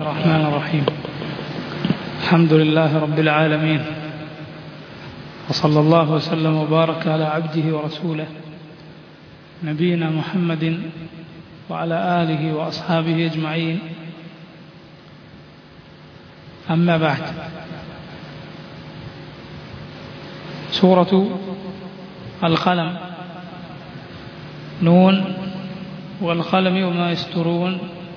الرحمن الرحيم الحمد لله رب العالمين وصلى الله وسلم وبارك على عبده ورسوله نبينا محمد وعلى آله وأصحابه أجمعين أما بعد سورة القلم نون والقلم وما يسترون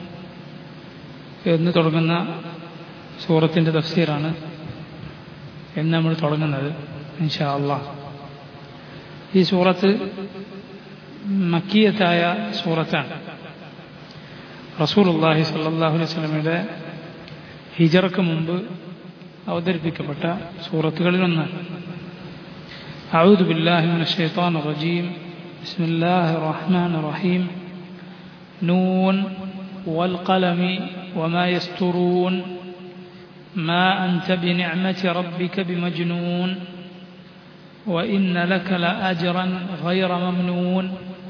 എന്ന് തുടങ്ങുന്ന സൂറത്തിൻ്റെ തഫ്സീറാണ് എന്ന് നമ്മൾ തുടങ്ങുന്നത് ഇൻഷാ അള്ളാഹ് ഈ സൂറത്ത് മക്കീയത്തായ സൂറത്താണ് റസൂലുള്ളാഹി സല്ലല്ലാഹു അലൈഹി വസല്ലമയുടെ ഹിജറക്ക് മുമ്പ് അവതരിപ്പിക്കപ്പെട്ട സൂറത്തുകളിലൊന്നാണ് أعوذ بالله من الشيطان الرجيم بسم الله الرحمن الرحيم نون والقلم وما يسترون ما أنت بنعمة ربك بمجنون وإن لك لأجرا غير ممنون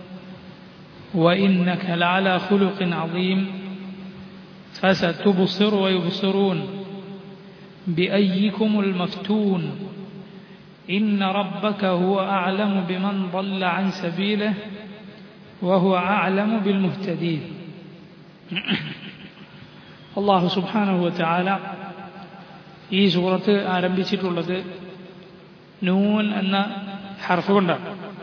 وإنك لعلى خلق عظيم فستبصر ويبصرون بأيكم المفتون إن ربك هو أعلم بمن ضل عن سبيله وهو أعلم بالمهتدين അള്ളാഹു സുബാനഹു ചാല ഈ സൂറത്ത് ആരംഭിച്ചിട്ടുള്ളത് നൂൻ എന്ന ഹർഫ് കൊണ്ടാണ്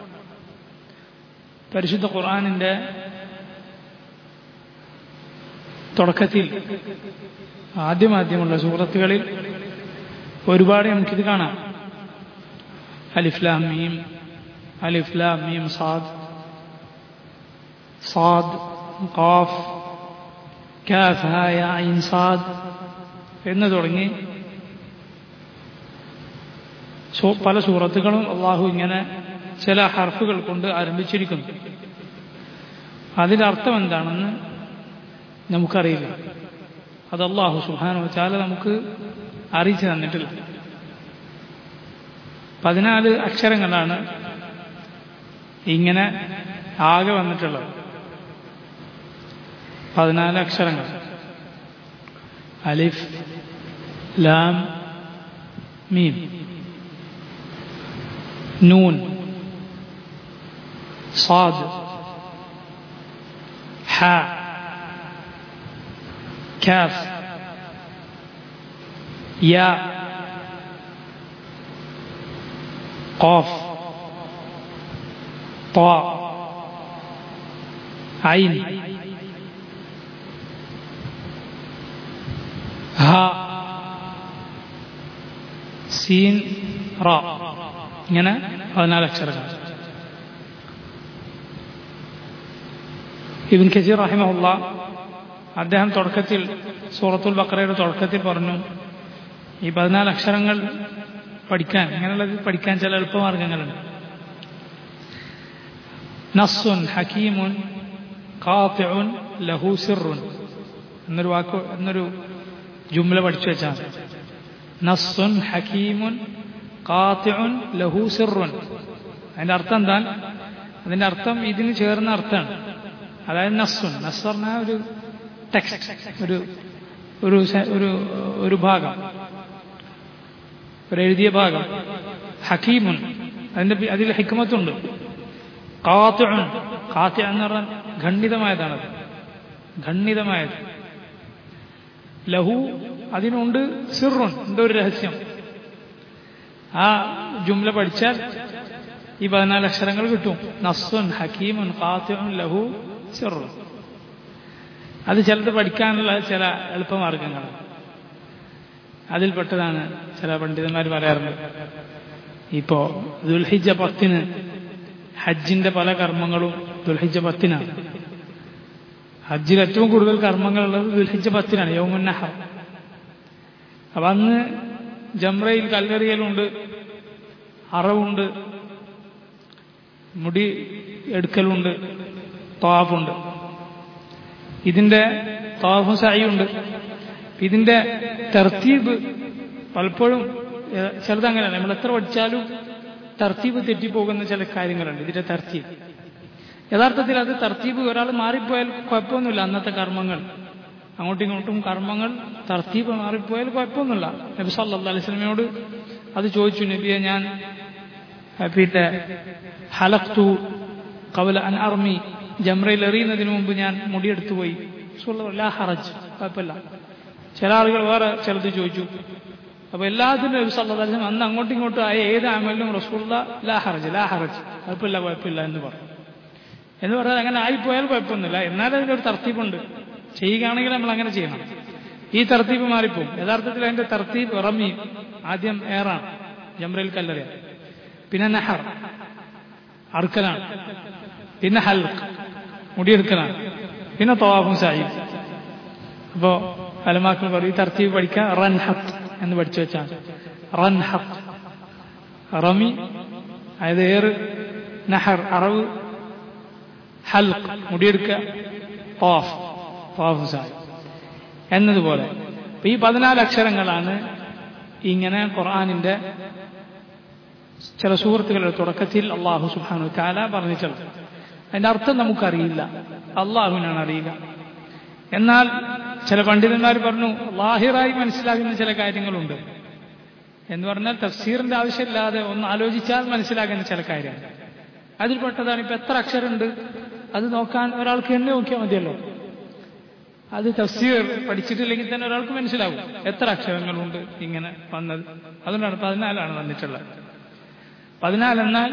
പരിശുദ്ധ ഖുർആാനിൻ്റെ തുടക്കത്തിൽ ആദ്യമാദ്യമുള്ള സൂറത്തുകളിൽ ഒരുപാട് നമുക്കിത് കാണാം അലിഫ്ലാം മീം അലിഫ്ലാം മീം സാദ് സാദ് ഖാഫ് കാഫ് ഹായ ഐൻ സാദ് എന്ന് തുടങ്ങി പല സൂറത്തുകളും അള്ളാഹു ഇങ്ങനെ ചില ഹർഫുകൾ കൊണ്ട് ആരംഭിച്ചിരിക്കുന്നു അതിൻ്റെ അർത്ഥം എന്താണെന്ന് നമുക്കറിയില്ല അത് അള്ളാഹു സുഹാനോ ചാല നമുക്ക് അറിയിച്ചു തന്നിട്ടില്ല പതിനാല് അക്ഷരങ്ങളാണ് ഇങ്ങനെ ആകെ വന്നിട്ടുള്ളത് പതിനാല് അക്ഷരങ്ങൾ അലിഫ് ലാം മീം നൂൻ صاد حاء كاف ياء قاف طاء عين ها സീൻ റ ഇങ്ങനെ പതിനാല് അക്ഷരങ്ങൾ ഇബിൻ ഖസീർ റഹിമഹുല്ല അദ്ദേഹം തുടക്കത്തിൽ സൂറത്തുൽ ബക്രയുടെ തുടക്കത്തിൽ പറഞ്ഞു ഈ പതിനാല് അക്ഷരങ്ങൾ പഠിക്കാൻ ഇങ്ങനെയുള്ളത് പഠിക്കാൻ ചില എളുപ്പമാർഗങ്ങളുണ്ട് നസ്സുൻ ഹക്കീമുൻ ഖാത്തിഉൻ ലഹു സിറുൻ എന്നൊരു വാക്ക് എന്നൊരു ജുംല പഠിച്ചു വെച്ചാൽ നസ്സുൻ ഹക്കീമുൻ ഖാത്തിഉൻ ലഹു സിറുൻ അതിന്റെ അർത്ഥം എന്താ അതിന്റെ അർത്ഥം ഇതിന് ചേർന്ന അർത്ഥമാണ് അതായത് നസ്സുൻ നസ് പറഞ്ഞാൽ ഒരു ടെക്സ്റ്റ് ഒരു ഒരു ഒരു ഒരു ഭാഗം ഒരു എഴുതിയ ഭാഗം ഹക്കീമുൻ അതിന്റെ അതിൽ ഹിക്മത്തുണ്ട് കാത്തുൺ കാത്യ എന്ന് പറഞ്ഞാൽ ഖണ്ഡിതമായതാണത് ഖണ്ഡിതമായത് ലഹു അതിനുണ്ട് സിറുൻ എന്തോ ഒരു രഹസ്യം ആ ജുംല പഠിച്ചാൽ ഈ പതിനാല് അക്ഷരങ്ങൾ കിട്ടും നസ്സുൻ ഹക്കീമുൻ കാത്തുൻ ലഹു സിറുൻ അത് ചിലത് പഠിക്കാനുള്ള ചില എളുപ്പമാർഗങ്ങൾ അതിൽപ്പെട്ടതാണ് ചില പണ്ഡിതന്മാർ പറയാറുണ്ട് ഇപ്പോ ദുൽഹിജ പത്തിന് ഹജ്ജിന്റെ പല കർമ്മങ്ങളും ദുൽഹിജ പത്തിനാണ് ഹജ്ജിൽ ഏറ്റവും കൂടുതൽ കർമ്മങ്ങളുള്ളത് ദുൽഹിജ പത്തിനാണ് യൗമുന്നഹർ അപ്പൊ അന്ന് ജംറയിൽ കല്ലെറിയലുണ്ട് അറവുണ്ട് മുടി എടുക്കലുണ്ട് താഫുണ്ട് ഇതിന്റെ താഫും സായിയുണ്ട് ഇതിന്റെ തർത്തീബ് പലപ്പോഴും ചിലത് അങ്ങനെയാണ് നമ്മൾ എത്ര പഠിച്ചാലും തർത്തീബ് തെറ്റിപ്പോകുന്ന ചില കാര്യങ്ങളുണ്ട് ഇതിന്റെ തർത്തീബ് യഥാർത്ഥത്തിൽ അത് തർത്തീബ് ഒരാൾ മാറിപ്പോയാൽ കുഴപ്പമൊന്നുമില്ല അന്നത്തെ കർമ്മങ്ങൾ അങ്ങോട്ടും ഇങ്ങോട്ടും കർമ്മങ്ങൾ തർത്തീപ് മാറിപ്പോയാൽ കുഴപ്പമൊന്നുമില്ല നബി സല്ലാ അലൈഹി സ്വലമയോട് അത് ചോദിച്ചു നബിയെ ഞാൻ പിന്നെ ഹലക്തു കവല അൻ അർമി ജംറയിൽ എറിയുന്നതിന് മുമ്പ് ഞാൻ മുടിയെടുത്തു പോയി ലാ ഹറജ് കുഴപ്പമില്ല ചില ആളുകൾ വേറെ ചിലത് ചോദിച്ചു അപ്പൊ എല്ലാത്തിനും നബി സല്ലാ അലൈഹി അന്ന് അങ്ങോട്ടും ഇങ്ങോട്ടും ആയ ഏത് അമലിനും റസൂള്ള ലാ ഹറജ് ലാ ഹറജ് കുഴപ്പമില്ല കുഴപ്പമില്ല എന്ന് പറഞ്ഞു എന്ന് പറഞ്ഞാൽ അങ്ങനെ ആയിപ്പോയാൽ കുഴപ്പമൊന്നുമില്ല എന്നാലും അതിൻ്റെ ഒരു തർത്തീപുണ്ട് ചെയ്യുകയാണെങ്കിൽ നമ്മൾ അങ്ങനെ ചെയ്യണം ഈ തർത്തീപ് മാറിപ്പോവും യഥാർത്ഥത്തിൽ അതിന്റെ തർത്തീബ് റമി ആദ്യം ഏറാണ് ജംറയിൽ കല്ലറിയ പിന്നെ നഹർ അറുക്കലാണ് പിന്നെ ഹൽക്ക് മുടിയെടുക്കലാണ് പിന്നെ തവാഫും സാഹിബ് അപ്പോ അലമാക്കൾ പറയും ഈ തർത്തീബ് പഠിക്കാൻ റൻഹത്ത് എന്ന് പഠിച്ചു വെച്ചാൽ റൻഹത്ത് റമി അതായത് ഏറ് നഹർ അറവ് ഹൽക്ക് മുടിയെടുക്കുക തവാഫ് തവാഫ് സാഹിബ് എന്നതുപോലെ ഈ പതിനാല് അക്ഷരങ്ങളാണ് ഇങ്ങനെ ഖുർആാനിന്റെ ചില സുഹൃത്തുക്കളുടെ തുടക്കത്തിൽ അള്ളാഹു സുബാനു താല പറഞ്ഞിട്ടുള്ളത് അതിന്റെ അർത്ഥം നമുക്കറിയില്ല അള്ളാഹുവിനാണ് അറിയുക എന്നാൽ ചില പണ്ഡിതന്മാർ പറഞ്ഞു ലാഹിറായി മനസ്സിലാകുന്ന ചില കാര്യങ്ങളുണ്ട് എന്ന് പറഞ്ഞാൽ തഫ്സീറിന്റെ ആവശ്യമില്ലാതെ ഒന്ന് ആലോചിച്ചാൽ മനസ്സിലാകുന്ന ചില കാര്യങ്ങൾ അതിൽപ്പെട്ടതാണ് ഇപ്പൊ എത്ര അക്ഷരമുണ്ട് അത് നോക്കാൻ ഒരാൾക്ക് എന്നെ നോക്കിയാൽ മതിയല്ലോ അത് തഫ്സീർ പഠിച്ചിട്ടില്ലെങ്കിൽ തന്നെ ഒരാൾക്ക് മനസ്സിലാവും എത്ര അക്ഷരങ്ങളുണ്ട് ഇങ്ങനെ വന്നത് അതുകൊണ്ടാണ് പതിനാലാണ് വന്നിട്ടുള്ളത് പതിനാലെന്നാൽ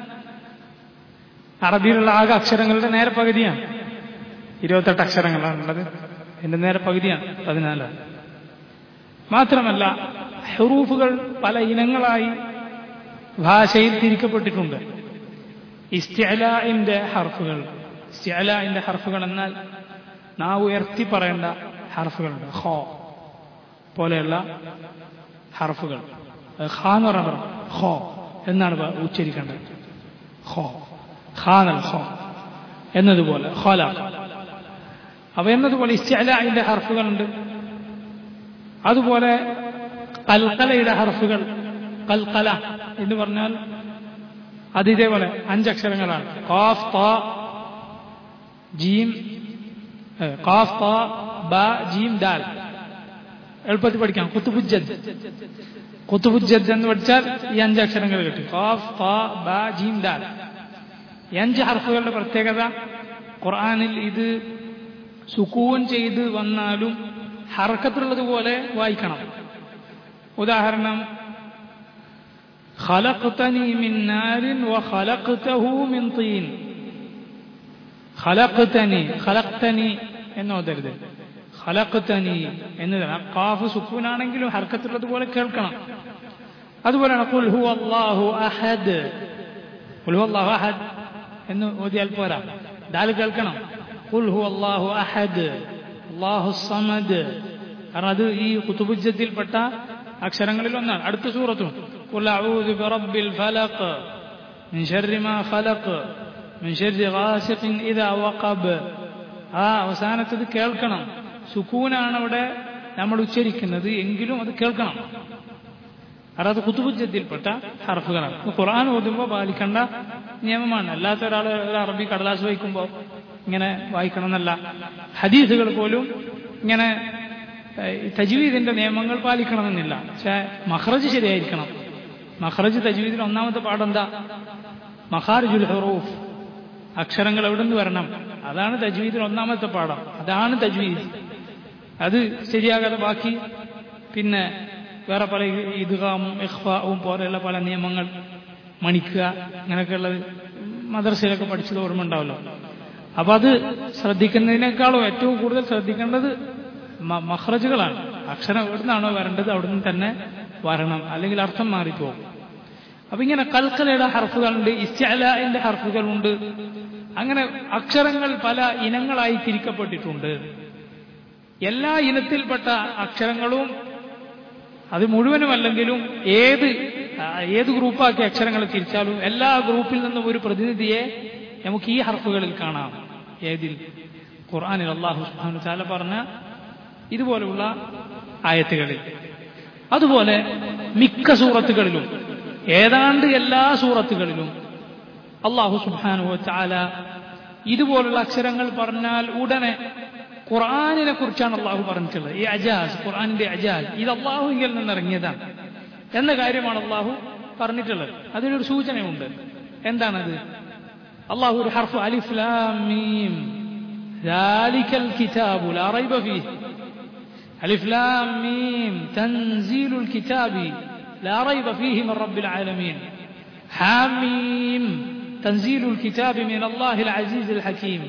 അറബിയിലുള്ള ആകെ അക്ഷരങ്ങളുടെ നേരെ പകുതിയാണ് ഇരുപത്തെട്ട് അക്ഷരങ്ങളാണുള്ളത് എന്റെ നേരെ പകുതിയാണ് പതിനാലാണ് മാത്രമല്ല ഹെറൂഫുകൾ പല ഇനങ്ങളായി ഭാഷയിൽ തിരിക്കപ്പെട്ടിട്ടുണ്ട് ഇസ്റ്റിഅലാഇന്റെ ഹർഫുകൾ ഇസ്റ്റിഅലാഇന്റെ ഹർഫുകൾ എന്നാൽ നാവ് ഉയർത്തി പറയേണ്ട ഹർഫുകളുണ്ട് ഹോ പോലെയുള്ള ഹർഫുകൾ ഖാ എന്ന് പറഞ്ഞ ഹോ എന്നാണ് ഉച്ചരിക്കേണ്ടത് ഹോ ഖാനൽ ഹോ എന്നതുപോലെ ഹോല അപ്പൊ എന്നതുപോലെ ഇസ്റ്റിഅലാഇന്റെ ഹർഫുകളുണ്ട് അതുപോലെ കൽക്കലയുടെ ഹർഫുകൾ കൽക്കല എന്ന് പറഞ്ഞാൽ അത് ഇതേപോലെ അഞ്ചക്ഷരങ്ങളാണ് കാഫ് താ ജീം കാഫ് താ ബ ജീം ദാൽ എളുപ്പത്തിൽ പഠിക്കാം കുത്തുബുജദ് കുത്തുബുജദ് എന്ന് പഠിച്ചാൽ ഈ അഞ്ചക്ഷരങ്ങൾ കിട്ടും കാഫ് താ ബ ജീം ദാൽ ഈ അഞ്ച് ഹർഫുകളുടെ പ്രത്യേകത ഖുർആാനിൽ ഇത് സുക്കൂൻ ചെയ്ത് വന്നാലും ഹർക്കത്തുള്ളതുപോലെ വായിക്കണം ഉദാഹരണം خلقتني من نار وخلقته من طين خلقتني خلقتني എന്ന് ഓതരുത് ഖലഖ്തനി എന്നതാണ് കാഫ് സുക്കൂനാണെങ്കിലും ഹർക്കത്തുള്ളത് കേൾക്കണം അതുപോലെയാണ് ഖുൽ ഹു അല്ലാഹു അഹദ് ഖുൽ ഹു അല്ലാഹു അഹദ് എന്ന് ഓതിയാൽ പോരാ ദാൽ കേൾക്കണം ഖുൽ ഹു അല്ലാഹു അഹദ് അല്ലാഹു സമദ് കാരണം അത് ഈ കുത്തുബുജ്ജത്തിൽപ്പെട്ട അക്ഷരങ്ങളിൽ ഒന്നാണ് അടുത്ത സൂറത്തും قل أعوذ برب الفلق من شر ما خلق من شر غاسق إذا وقب ആ അവസാനത്തത് കേൾക്കണം സുക്കൂനാണ് അവിടെ നമ്മൾ ഉച്ചരിക്കുന്നത് എങ്കിലും അത് കേൾക്കണം അതായത് കുത്തുബുജ്ജത്തിൽപ്പെട്ട ഹർഫുകളാണ് ഖുർആൻ ഓതുമ്പോൾ പാലിക്കേണ്ട നിയമമാണ് അല്ലാത്ത ഒരാൾ ഒരു അറബി കടലാസ് വായിക്കുമ്പോൾ ഇങ്ങനെ വായിക്കണം എന്നല്ല ഹദീസുകൾ പോലും ഇങ്ങനെ തജ്വീദിന്റെ നിയമങ്ങൾ പാലിക്കണമെന്നില്ല പക്ഷെ മഹ്റജ് ശരിയായിരിക്കണം മഹ്റജ് തജ്വീദിൽ ഒന്നാമത്തെ പാഠം എന്താ മഹാർജുൽ ഹറൂഫ് അക്ഷരങ്ങൾ എവിടെ നിന്ന് വരണം അതാണ് തജ്വീദിൽ ഒന്നാമത്തെ പാഠം അതാണ് തജ്വീദ് അത് ശരിയാകാതെ ബാക്കി പിന്നെ വേറെ പല ഇദ്ഗാമും ഇഖ്ഫാവും പോലെയുള്ള പല നിയമങ്ങൾ മണിക്കുക അങ്ങനെയൊക്കെയുള്ളത് മദ്രസയിലൊക്കെ പഠിച്ചത് ഓർമ്മ ഉണ്ടാവല്ലോ അപ്പൊ അത് ശ്രദ്ധിക്കുന്നതിനേക്കാളും ഏറ്റവും കൂടുതൽ ശ്രദ്ധിക്കേണ്ടത് മഹ്റജുകളാണ് അക്ഷരം എവിടുന്നാണോ വരേണ്ടത് അവിടുന്ന് തന്നെ വരണം അല്ലെങ്കിൽ അർത്ഥം മാറിപ്പോകും അപ്പൊ ഇങ്ങനെ കൽക്കലയുടെ ഹർഫുകളുണ്ട് ഇസ്റ്റാലിന്റെ ഹർഫുകളുണ്ട് അങ്ങനെ അക്ഷരങ്ങൾ പല ഇനങ്ങളായി തിരിക്കപ്പെട്ടിട്ടുണ്ട് എല്ലാ ഇനത്തിൽപ്പെട്ട അക്ഷരങ്ങളും അത് മുഴുവനുമല്ലെങ്കിലും ഏത് ഏത് ഗ്രൂപ്പാക്കി അക്ഷരങ്ങൾ തിരിച്ചാലും എല്ലാ ഗ്രൂപ്പിൽ നിന്നും ഒരു പ്രതിനിധിയെ നമുക്ക് ഈ ഹർഫുകളിൽ കാണാം ഏതിൽ ഖുർആാനിൽ അള്ളാഹു സുബ്ഹാനഹു ചാല പറഞ്ഞ ഇതുപോലെയുള്ള ആയത്തുകളിൽ അതുപോലെ മിക്ക സൂറത്തുകളിലും ഏതാണ്ട് എല്ലാ സൂറത്തുകളിലും അള്ളാഹു സുബാനു ചാല ഇതുപോലുള്ള അക്ഷരങ്ങൾ പറഞ്ഞാൽ ഉടനെ ഖുർആാനിനെ കുറിച്ചാണ് അള്ളാഹു പറഞ്ഞിട്ടുള്ളത് ഈ അജാസ് ഖുർആാനിന്റെ അജാസ് ഇത് അള്ളാഹുവിൽ നിന്ന് ഇറങ്ങിയതാണ് എന്ന കാര്യമാണ് അള്ളാഹു പറഞ്ഞിട്ടുള്ളത് അതിനൊരു സൂചനയുണ്ട് എന്താണത് അള്ളാഹു ഒരു ഹർഫ് അലിഫ് ലാം മീം ذلك الكتاب لا ريب فيه ألف لام ميم تنزيل الكتاب لا ريب فيه من رب العالمين حاميم تنزيل الكتاب من الله العزيز الحكيم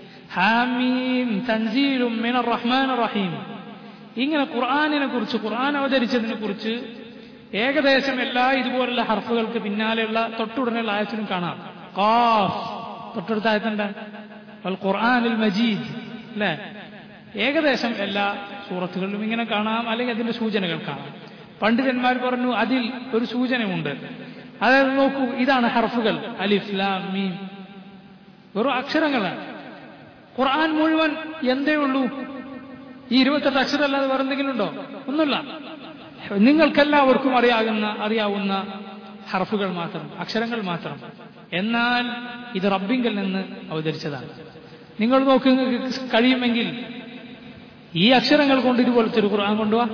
حاميم تنزيل من الرحمن الرحيم ഇങ്ങനെ ഖുർആാനിനെ കുറിച്ച് ഖുർആൻ അവതരിച്ചതിനെ കുറിച്ച് ഏകദേശം എല്ലാ ഇതുപോലുള്ള ഹർഫുകൾക്ക് പിന്നാലെയുള്ള തൊട്ടുടനെയുള്ള ആയത്തിനും കാണാം ഖാഫ് തൊട്ടടുത്ത ആയത്തുണ്ട് ഖുർആാനിൽ മജീദ് അല്ലേ ഏകദേശം എല്ലാ സൂറത്തുകളിലും ഇങ്ങനെ കാണാം അല്ലെങ്കിൽ അതിന്റെ സൂചനകൾ കാണാം പണ്ഡിതന്മാർ പറഞ്ഞു അതിൽ ഒരു സൂചനയുണ്ട് അതായത് നോക്കൂ ഇതാണ് ഹർഫുകൾ അലിഫ് ലാം മീം വെറും അക്ഷരങ്ങളാണ് ഖുർആൻ മുഴുവൻ എന്തേ ഉള്ളൂ ഈ ഇരുപത്തെട്ട് അക്ഷരമല്ലാതെ വേറെ എന്തെങ്കിലും ഉണ്ടോ ഒന്നുമില്ല നിങ്ങൾക്കെല്ലാവർക്കും അറിയാകുന്ന അറിയാവുന്ന ഹർഫുകൾ മാത്രം അക്ഷരങ്ങൾ മാത്രം എന്നാൽ ഇത് റബ്ബിങ്കിൽ നിന്ന് അവതരിച്ചതാണ് നിങ്ങൾ നോക്ക് നിങ്ങൾക്ക് കഴിയുമെങ്കിൽ ഈ അക്ഷരങ്ങൾ കൊണ്ട് ഇതുപോലത്തെ ഒരു ഖുർആൻ കൊണ്ടുപോവാ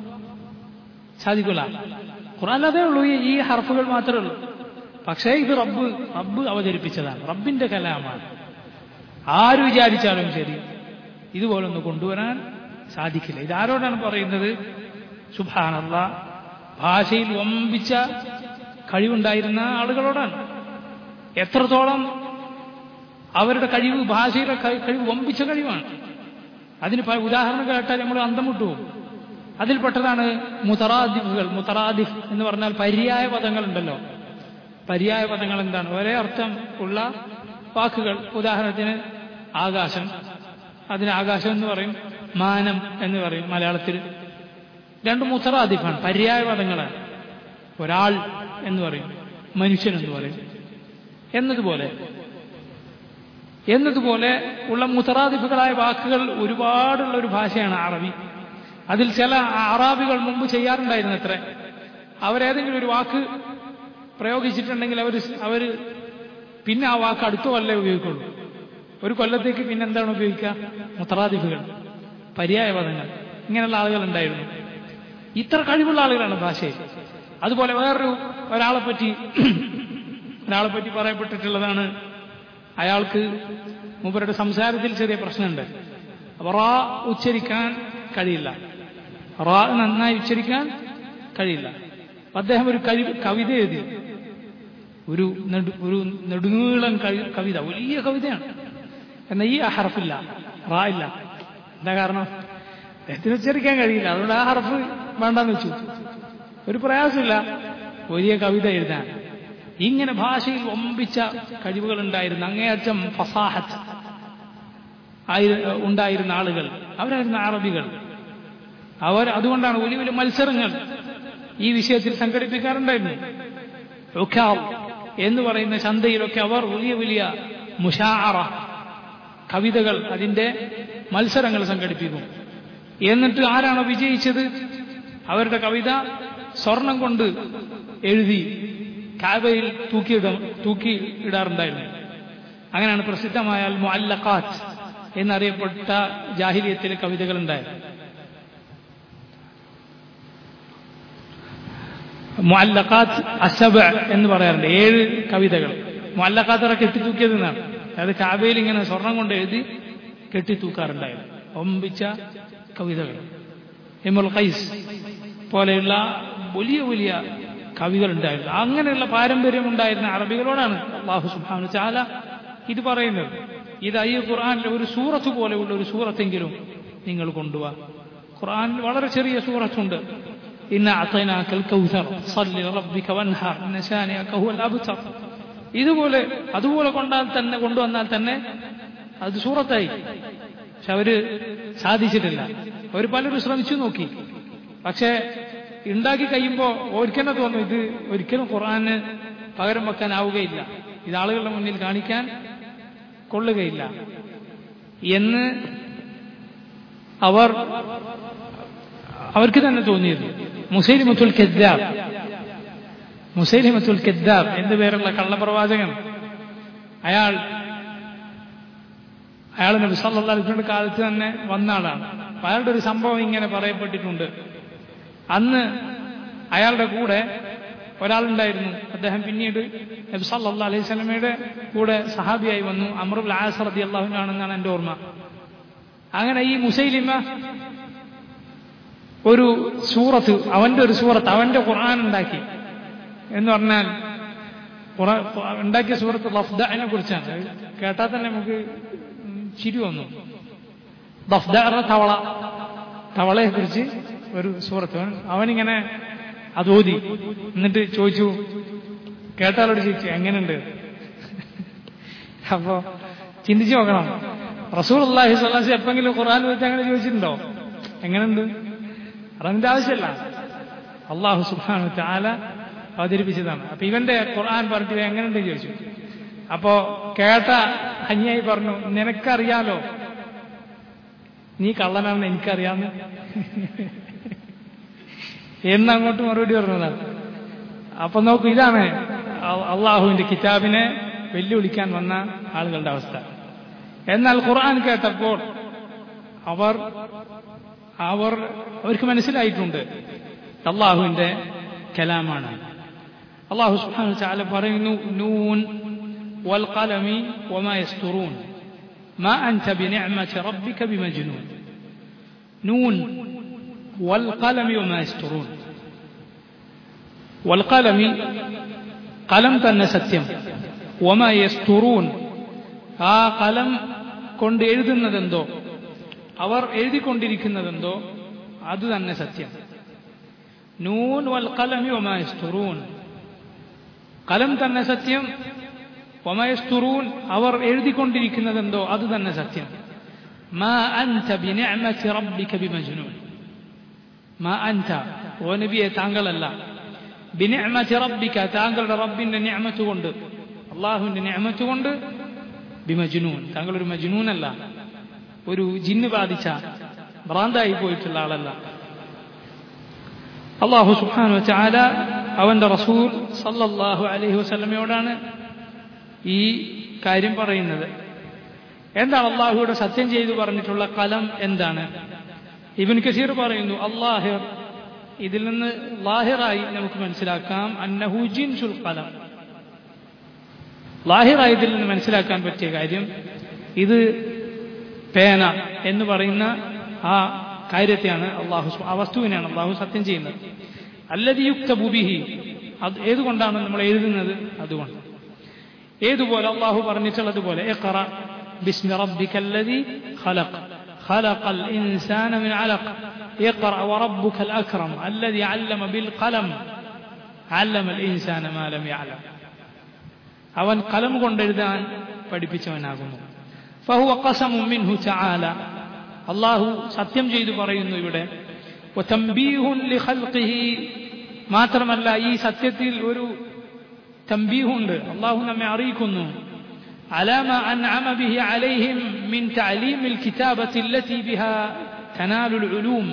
സാധിക്കില്ല ഖുർആൻ അതേ ഉള്ളൂ ഈ ഈ ഹർഫുകൾ മാത്രമേ ഉള്ളൂ പക്ഷേ ഇത് റബ്ബ് റബ്ബ് അവതരിപ്പിച്ചതാണ് റബ്ബിന്റെ കലാമാണ് ആര് വിചാരിച്ചാലും ശരി ഇതുപോലൊന്ന് കൊണ്ടുവരാൻ സാധിക്കില്ല ഇതാരോടാണ് പറയുന്നത് സുഭാനല്ല ഭാഷയിൽ വമ്പിച്ച കഴിവുണ്ടായിരുന്ന ആളുകളോടാണ് എത്രത്തോളം അവരുടെ കഴിവ് ഭാഷയുടെ കഴിവ് വമ്പിച്ച കഴിവാണ് അതിന് പല ഉദാഹരണം കേട്ടാൽ നമ്മൾ അന്തം വിട്ടുപോകും അതിൽപ്പെട്ടതാണ് മുതറാദിഫുകൾ മുതറാദിഫ് എന്ന് പറഞ്ഞാൽ പര്യായ പദങ്ങളുണ്ടല്ലോ പര്യായ പദങ്ങൾ എന്താണ് ഒരേ അർത്ഥം ഉള്ള വാക്കുകൾ ഉദാഹരണത്തിന് ആകാശം അതിന് ആകാശം എന്ന് പറയും മാനം എന്ന് പറയും മലയാളത്തിൽ രണ്ട് മുത്തറാദിഫാണ് പര്യായ പദങ്ങളാണ് ഒരാൾ എന്ന് പറയും മനുഷ്യൻ എന്ന് പറയും എന്നതുപോലെ എന്നതുപോലെ ഉള്ള മുത്തറാദിഫുകളായ വാക്കുകൾ ഒരുപാടുള്ള ഒരു ഭാഷയാണ് അറബി അതിൽ ചില അറാബികൾ മുമ്പ് ചെയ്യാറുണ്ടായിരുന്നു അത്ര അവരേതെങ്കിലും ഒരു വാക്ക് പ്രയോഗിച്ചിട്ടുണ്ടെങ്കിൽ അവർ അവർ പിന്നെ ആ വാക്ക് അടുത്ത കൊല്ലം ഉപയോഗിക്കുള്ളൂ ഒരു കൊല്ലത്തേക്ക് പിന്നെ എന്താണ് ഉപയോഗിക്കുക മുത്തറാദിഫുകൾ പര്യായ പദങ്ങൾ ഇങ്ങനെയുള്ള ആളുകൾ ഉണ്ടായിരുന്നു ഇത്ര കഴിവുള്ള ആളുകളാണ് ഭാഷയിൽ അതുപോലെ വേറൊരു ഒരാളെ പറ്റി ഒരാളെ പറ്റി പറയപ്പെട്ടിട്ടുള്ളതാണ് അയാൾക്ക് മൂപ്പരുടെ സംസാരത്തിൽ ചെറിയ പ്രശ്നമുണ്ട് റാ ഉച്ചരിക്കാൻ കഴിയില്ല റാ നന്നായി ഉച്ചരിക്കാൻ കഴിയില്ല അദ്ദേഹം ഒരു കവി കവിത എഴുതി ഒരു നെടു ഒരു നെടുനീളൻ കവിത വലിയ കവിതയാണ് എന്നാൽ ഈ ഹർഫില്ല റാ ഇല്ല എന്താ കാരണം അദ്ദേഹത്തിന് ഉച്ചരിക്കാൻ കഴിയില്ല അതുകൊണ്ട് ആ ഹർഫ് വേണ്ടെന്ന് വെച്ചു ഒരു പ്രയാസമില്ല വലിയ കവിത എഴുതാൻ ഇങ്ങനെ ഭാഷയിൽ ഒമ്പിച്ച കഴിവുകൾ ഉണ്ടായിരുന്ന അങ്ങേയറ്റം ഫസാഹത്ത് ആയി ഉണ്ടായിരുന്ന ആളുകൾ അവരായിരുന്ന അറബികൾ അവർ അതുകൊണ്ടാണ് വലിയ വലിയ മത്സരങ്ങൾ ഈ വിഷയത്തിൽ സംഘടിപ്പിക്കാറുണ്ടായിരുന്നു എന്ന് പറയുന്ന ചന്തയിലൊക്കെ അവർ വലിയ വലിയ മുഷാറ കവിതകൾ അതിന്റെ മത്സരങ്ങൾ സംഘടിപ്പിക്കും എന്നിട്ട് ആരാണോ വിജയിച്ചത് അവരുടെ കവിത സ്വർണം കൊണ്ട് എഴുതി കാബയിൽ തൂക്കിയിട തൂക്കി ഇടാറുണ്ടായിരുന്നു അങ്ങനെയാണ് പ്രസിദ്ധമായ മുഅല്ലഖാത്ത് എന്നറിയപ്പെട്ട ജാഹിലിയത്തിലെ കവിതകൾ ഉണ്ടായത് മുഅല്ലഖാത്ത് അസബ എന്ന് പറയാറുണ്ട് ഏഴ് കവിതകൾ മുഅല്ലഖാത്ത് കെട്ടിത്തൂക്കിയത് എന്നാണ് അതായത് കാബയിൽ ഇങ്ങനെ സ്വർണം കൊണ്ട് എഴുതി കെട്ടിത്തൂക്കാറുണ്ടായിരുന്നു ഒമ്പിച്ച കവിതകൾ എമുൽ ഖൈസ് പോലെയുള്ള വലിയ വലിയ കവികൾ ഉണ്ടായിരുന്നു അങ്ങനെയുള്ള പാരമ്പര്യം ഉണ്ടായിരുന്ന അറബികളോടാണ് അള്ളാഹു സുബാനു ചാല ഇത് പറയുന്നത് ഇത് ഈ ഖുർആാനിലെ ഒരു സൂറത്ത് പോലെയുള്ള ഒരു സൂറത്തെങ്കിലും നിങ്ങൾ കൊണ്ടുപോവാ ഖുർആാനിൽ വളരെ ചെറിയ സൂറത്തുണ്ട് ഇന്ന അത്തൈനാക്കൽ കൗസർ സല്ലി റബ്ബിക വൻഹാർ ഇന്ന ശാനിയക ഹുവൽ അബ്തർ ഇതുപോലെ അതുപോലെ കൊണ്ടാൽ തന്നെ കൊണ്ടുവന്നാൽ തന്നെ അത് സൂറത്തായി പക്ഷെ അവര് സാധിച്ചിട്ടില്ല അവർ പലരും ശ്രമിച്ചു നോക്കി പക്ഷേ ഉണ്ടാക്കി കഴിയുമ്പോൾ ഒരിക്കലും തോന്നും ഇത് ഒരിക്കലും ഖുർആന് പകരം വെക്കാനാവുകയില്ല ഇത് ആളുകളുടെ മുന്നിൽ കാണിക്കാൻ കൊള്ളുകയില്ല എന്ന് അവർ അവർക്ക് തന്നെ തോന്നിയിരുന്നു മുസൈലിമത്തുൽ കെദ്ദാബ് മുസൈലിമത്തുൽ കെദ്ദാബ് എന്നു പേരുള്ള കള്ളപ്രവാചകൻ അയാൾ അയാൾ നബി സല്ലല്ലാഹു അലൈഹി വസല്ലം കാലത്ത് തന്നെ വന്ന ആളാണ് അപ്പൊ അയാളുടെ ഒരു സംഭവം ഇങ്ങനെ പറയപ്പെട്ടിട്ടുണ്ട് അന്ന് അയാളുടെ കൂടെ ഒരാളുണ്ടായിരുന്നു അദ്ദേഹം പിന്നീട് നബി സല്ലല്ലാഹു അലൈഹി വസല്ലമയുടെ കൂടെ സഹാബിയായി വന്നു അമറുൽ ആസ് റളിയല്ലാഹു അൻഹു ആണെന്നാണ് എൻ്റെ ഓർമ്മ അങ്ങനെ ഈ മുസൈലിമ ഒരു സൂറത്ത് അവന്റെ ഒരു സൂറത്ത് അവന്റെ ഖുർആൻ ഉണ്ടാക്കി എന്ന് പറഞ്ഞാൽ ഖുറാ- ഖുറാ- ഉണ്ടാക്കിയ സൂറത്ത് ലഫ്ദനെ കുറിച്ചാണ് അത് കേട്ടാൽ തന്നെ നമുക്ക് ഉം ചിരി വന്നു ദഫ്ദ പറഞ്ഞ തവള തവളയെ കുറിച്ച് ഒരു സൂറത്ത് അവൻ അവനിങ്ങനെ അത് ഓതി എന്നിട്ട് ചോദിച്ചു കേട്ടാലോട് ചോദിച്ചു എങ്ങനെയുണ്ട് അപ്പോ ചിന്തിച്ചു നോക്കണം റസൂൽ അള്ളാഹി സ്വലാസ് എപ്പെങ്കിലും ഖുർആൻ വെച്ച് അങ്ങനെ ചോദിച്ചിട്ടുണ്ടോ എങ്ങനെയുണ്ട് അതിന്റെ ആവശ്യമല്ല അള്ളാഹു സുബാനു താല അവതരിപ്പിച്ചതാണ് അപ്പൊ ഇവന്റെ ഖുർആൻ പറഞ്ഞിട്ട് ഇവൻ എങ്ങനെയുണ്ട് ചോദിച്ചു അപ്പോ കേട്ട ഹനിയായി പറഞ്ഞു നിനക്കറിയാലോ നീ കള്ളനാണെന്ന് എനിക്കറിയാന്ന് എന്നങ്ങോട്ട് മറുപടി പറഞ്ഞതാണ് അപ്പൊ നോക്കൂ ഇതാണ് അ- അള്ളാഹുവിന്റെ കിതാബിനെ വെല്ലുവിളിക്കാൻ വന്ന ആളുകളുടെ അവസ്ഥ എന്നാൽ ഖുർആൻ കേട്ടപ്പോൾ അവർ അവർ അവർക്ക് മനസ്സിലായിട്ടുണ്ട് അള്ളാഹുവിന്റെ കലാമാണ് അള്ളാഹു സുബ്ഹാനഹു വതആല പറയുന്നു നൂൻ വൽ ഖലമി വമാ യസ്തുറൂൻ ما أنت بنعمة ربك بمجنون نون والقلم وما يسترون والقلم قلم തന്നെ സത്യം وما يسترون ആ കലം കൊണ്ട് എഴുതുന്നതെന്തോ അവർ എഴുതിക്കൊണ്ടിരിക്കുന്നതെന്തോ അത് തന്നെ സത്യം നൂൻ വൽ കലമി ഒമായസ്തുറൂൻ കലം തന്നെ സത്യം ഒമയസ്തുറൂൻ അവർ എഴുതിക്കൊണ്ടിരിക്കുന്നതെന്തോ അത് തന്നെ സത്യം മാ അൻത ബിനിഅമതി റബ്ബിക ബിമജ്നൂൻ മാ അൻത ഓ നബിയെ താങ്കളല്ല ബിനിഅമതി റബ്ബിക താങ്കളുടെ റബ്ബിന്റെ നിഅമത്ത് കൊണ്ട് അള്ളാഹുവിന്റെ നിഅമത്ത് കൊണ്ട് ബിമജ്നൂൻ താങ്കൾ ഒരു മജ്നൂനല്ല ഒരു ജിന്ന് ബാധിച്ച ഭ്രാന്തായി പോയിട്ടുള്ള ആളല്ല അള്ളാഹു സുബ്ഹാനഹു വതആല അവന്റെ റസൂൽ സല്ലല്ലാഹു അലൈഹി വസല്ലമയോടാണ് ഈ കാര്യം പറയുന്നത് എന്താണ് അള്ളാഹുവിടെ സത്യം ചെയ്തു പറഞ്ഞിട്ടുള്ള കലം എന്താണ് ഇബിൻ കസീർ പറയുന്നു അള്ളാഹിർ ഇതിൽ നിന്ന് ലാഹിറായി നമുക്ക് മനസ്സിലാക്കാം അന്നഹു ജിൻസുൽ കലം ലാഹിറായി ഇതിൽ നിന്ന് മനസ്സിലാക്കാൻ പറ്റിയ കാര്യം ഇത് പേന എന്ന് പറയുന്ന ആ കാര്യത്തെയാണ് അള്ളാഹു സു- ആ വസ്തുവിനെയാണ് അള്ളാഹു സത്യം ചെയ്യുന്നത് അല്ലതി യുക്ത ബുബിഹി അത് ഏതുകൊണ്ടാണ് നമ്മൾ എഴുതുന്നത് അതുകൊണ്ട് ഏതുപോലെ അള്ളാഹു പറഞ്ഞിട്ടുള്ളതുപോലെ ഇഖ്റ ബിസ്മി റബ്ബിക്കല്ലദി ഖലഖ് خلق الإنسان من علق اقرأ وربك الأكرم الذي علم بالقلم علم الإنسان ما لم يعلم അവൻ കലം കൊണ്ടെഴുതാൻ പഠിപ്പിച്ചവനാകുന്നു ഫഹുവ ഖസമു മിൻഹു തആല അള്ളാഹു സത്യം ചെയ്തു പറയുന്നു ഇവിടെ വതംബീഹുൻ ലിഖൽഖിഹി മാത്രമല്ല ഈ സത്യത്തിൽ ഒരു തംബീഹുണ്ട് അള്ളാഹു നമ്മെ അറിയിക്കുന്നു على ما أنعم به عليهم من تعليم الكتابة التي بها تنال العلوم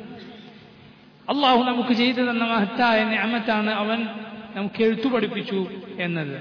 അള്ളാഹു നമുക്ക് ചെയ്തു തന്ന മഹത്തായ നിയമത്താണ് അവൻ നമുക്ക് എഴുത്തു പഠിപ്പിച്ചു എന്നത്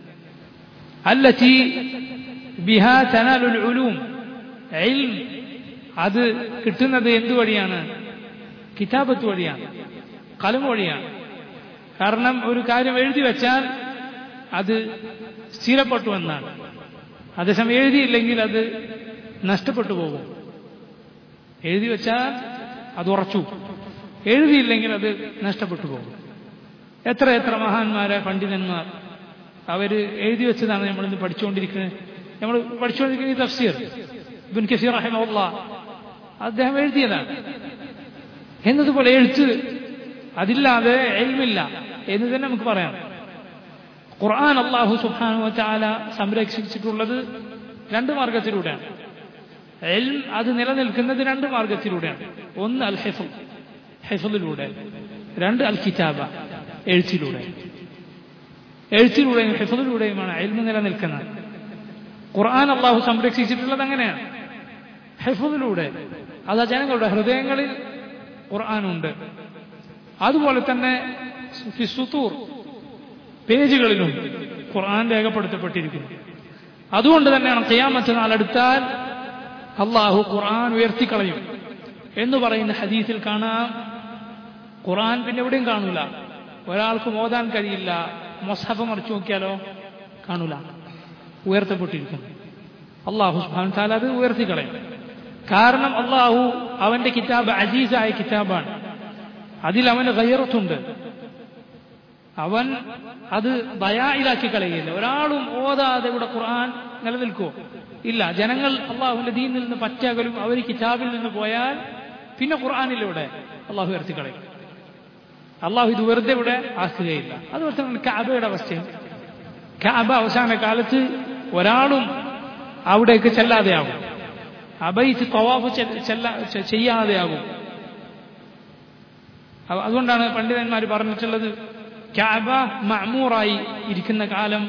അല്ലത്തി ബിഹ തനാലുൽ ഉലൂം ഇൽം അത് കിട്ടുന്നത് എന്തു വഴിയാണ് കിതാബത്ത് വഴിയാണ് കലം വഴിയാണ് കാരണം ഒരു കാര്യം എഴുതി വെച്ചാൽ അത് സ്ഥിരപ്പെട്ടു എന്നാണ് അതേസമയം എഴുതിയില്ലെങ്കിൽ അത് നഷ്ടപ്പെട്ടു പോകും എഴുതി വെച്ചാൽ അത് ഉറച്ചു എഴുതിയില്ലെങ്കിൽ അത് നഷ്ടപ്പെട്ടു പോകും എത്ര എത്ര മഹാന്മാരെ പണ്ഡിതന്മാർ അവര് എഴുതി വെച്ചതാണ് നമ്മൾ ഇന്ന് പഠിച്ചുകൊണ്ടിരിക്കുന്നത് നമ്മൾ പഠിച്ചുകൊണ്ടിരിക്കുന്ന ഈ തഫ്സീർ ഇബിൻ കസീർ റഹിമുള്ള അദ്ദേഹം എഴുതിയതാണ് എന്നതുപോലെ എഴുത്ത് അതില്ലാതെ എൽമില്ല എന്ന് തന്നെ നമുക്ക് പറയാം ഖുർആൻ അള്ളാഹു സുബ്ഹാനഹു വതആല സംരക്ഷിച്ചിട്ടുള്ളത് രണ്ട് മാർഗത്തിലൂടെയാണ് എൽം അത് നിലനിൽക്കുന്നത് രണ്ട് മാർഗത്തിലൂടെയാണ് ഒന്ന് അൽ ഹിഫൽ ഹിഫലിലൂടെ രണ്ട് അൽ കിതാബ എഴുത്തിലൂടെ എഴുത്തിലൂടെയും ഹിഫലിലൂടെയുമാണ് എൽമ നിലനിൽക്കുന്നത് ഖുർആൻ അള്ളാഹു സംരക്ഷിച്ചിട്ടുള്ളത് അങ്ങനെയാണ് ഹിഫലിലൂടെ അത് ജനങ്ങളുടെ ഹൃദയങ്ങളിൽ ഖുർആാനുണ്ട് അതുപോലെ തന്നെ ഫി സുത്തൂർ പേജുകളിലും ഖുർആൻ രേഖപ്പെടുത്തപ്പെട്ടിരിക്കുന്നു അതുകൊണ്ട് തന്നെയാണ് ഖിയാമത്ത് നാളെടുത്താൽ അള്ളാഹു ഖുർആൻ ഉയർത്തിക്കളയും എന്ന് പറയുന്ന ഹദീസിൽ കാണാം ഖുർആൻ പിന്നെ എവിടെയും കാണൂല ഒരാൾക്ക് മോതാൻ കഴിയില്ല മൊസഹഫ് മറിച്ചു നോക്കിയാലോ കാണൂല ഉയർത്തപ്പെട്ടിരിക്കുന്നു അള്ളാഹു സുബാൻ താല അത് ഉയർത്തിക്കളയും കാരണം അള്ളാഹു അവന്റെ കിതാബ് അജീസായ കിതാബാണ് അതിൽ അവന് ഗൈറത്തുണ്ട് അവൻ അത് ദയായിലാക്കി കളയുകയില്ല ഒരാളും ഓതാതെ ഇവിടെ ഖുർആൻ നിലനിൽക്കുമോ ഇല്ല ജനങ്ങൾ അള്ളാഹുവിന്റെ ദീനിൽ നിന്ന് പറ്റകലും അവർ കിതാബിൽ നിന്ന് പോയാൽ പിന്നെ ഖുർആാനിലൂടെ അള്ളാഹു ഉയർത്തിക്കളയും അള്ളാഹു ഇത് വെറുതെ ഇവിടെ ആക്കുകയില്ല അതുപോലെ തന്നെ കാബയുടെ അവസ്ഥയും കാബ അവസാന കാലത്ത് ഒരാളും അവിടേക്ക് ചെല്ലാതെയാകും അബൈത്ത് തവാഫ് ചെല്ല ചെയ്യാതെയാകും അതുകൊണ്ടാണ് പണ്ഡിതന്മാർ പറഞ്ഞിട്ടുള്ളത് കാബ മഅമൂറായി ഇരിക്കുന്ന കാലം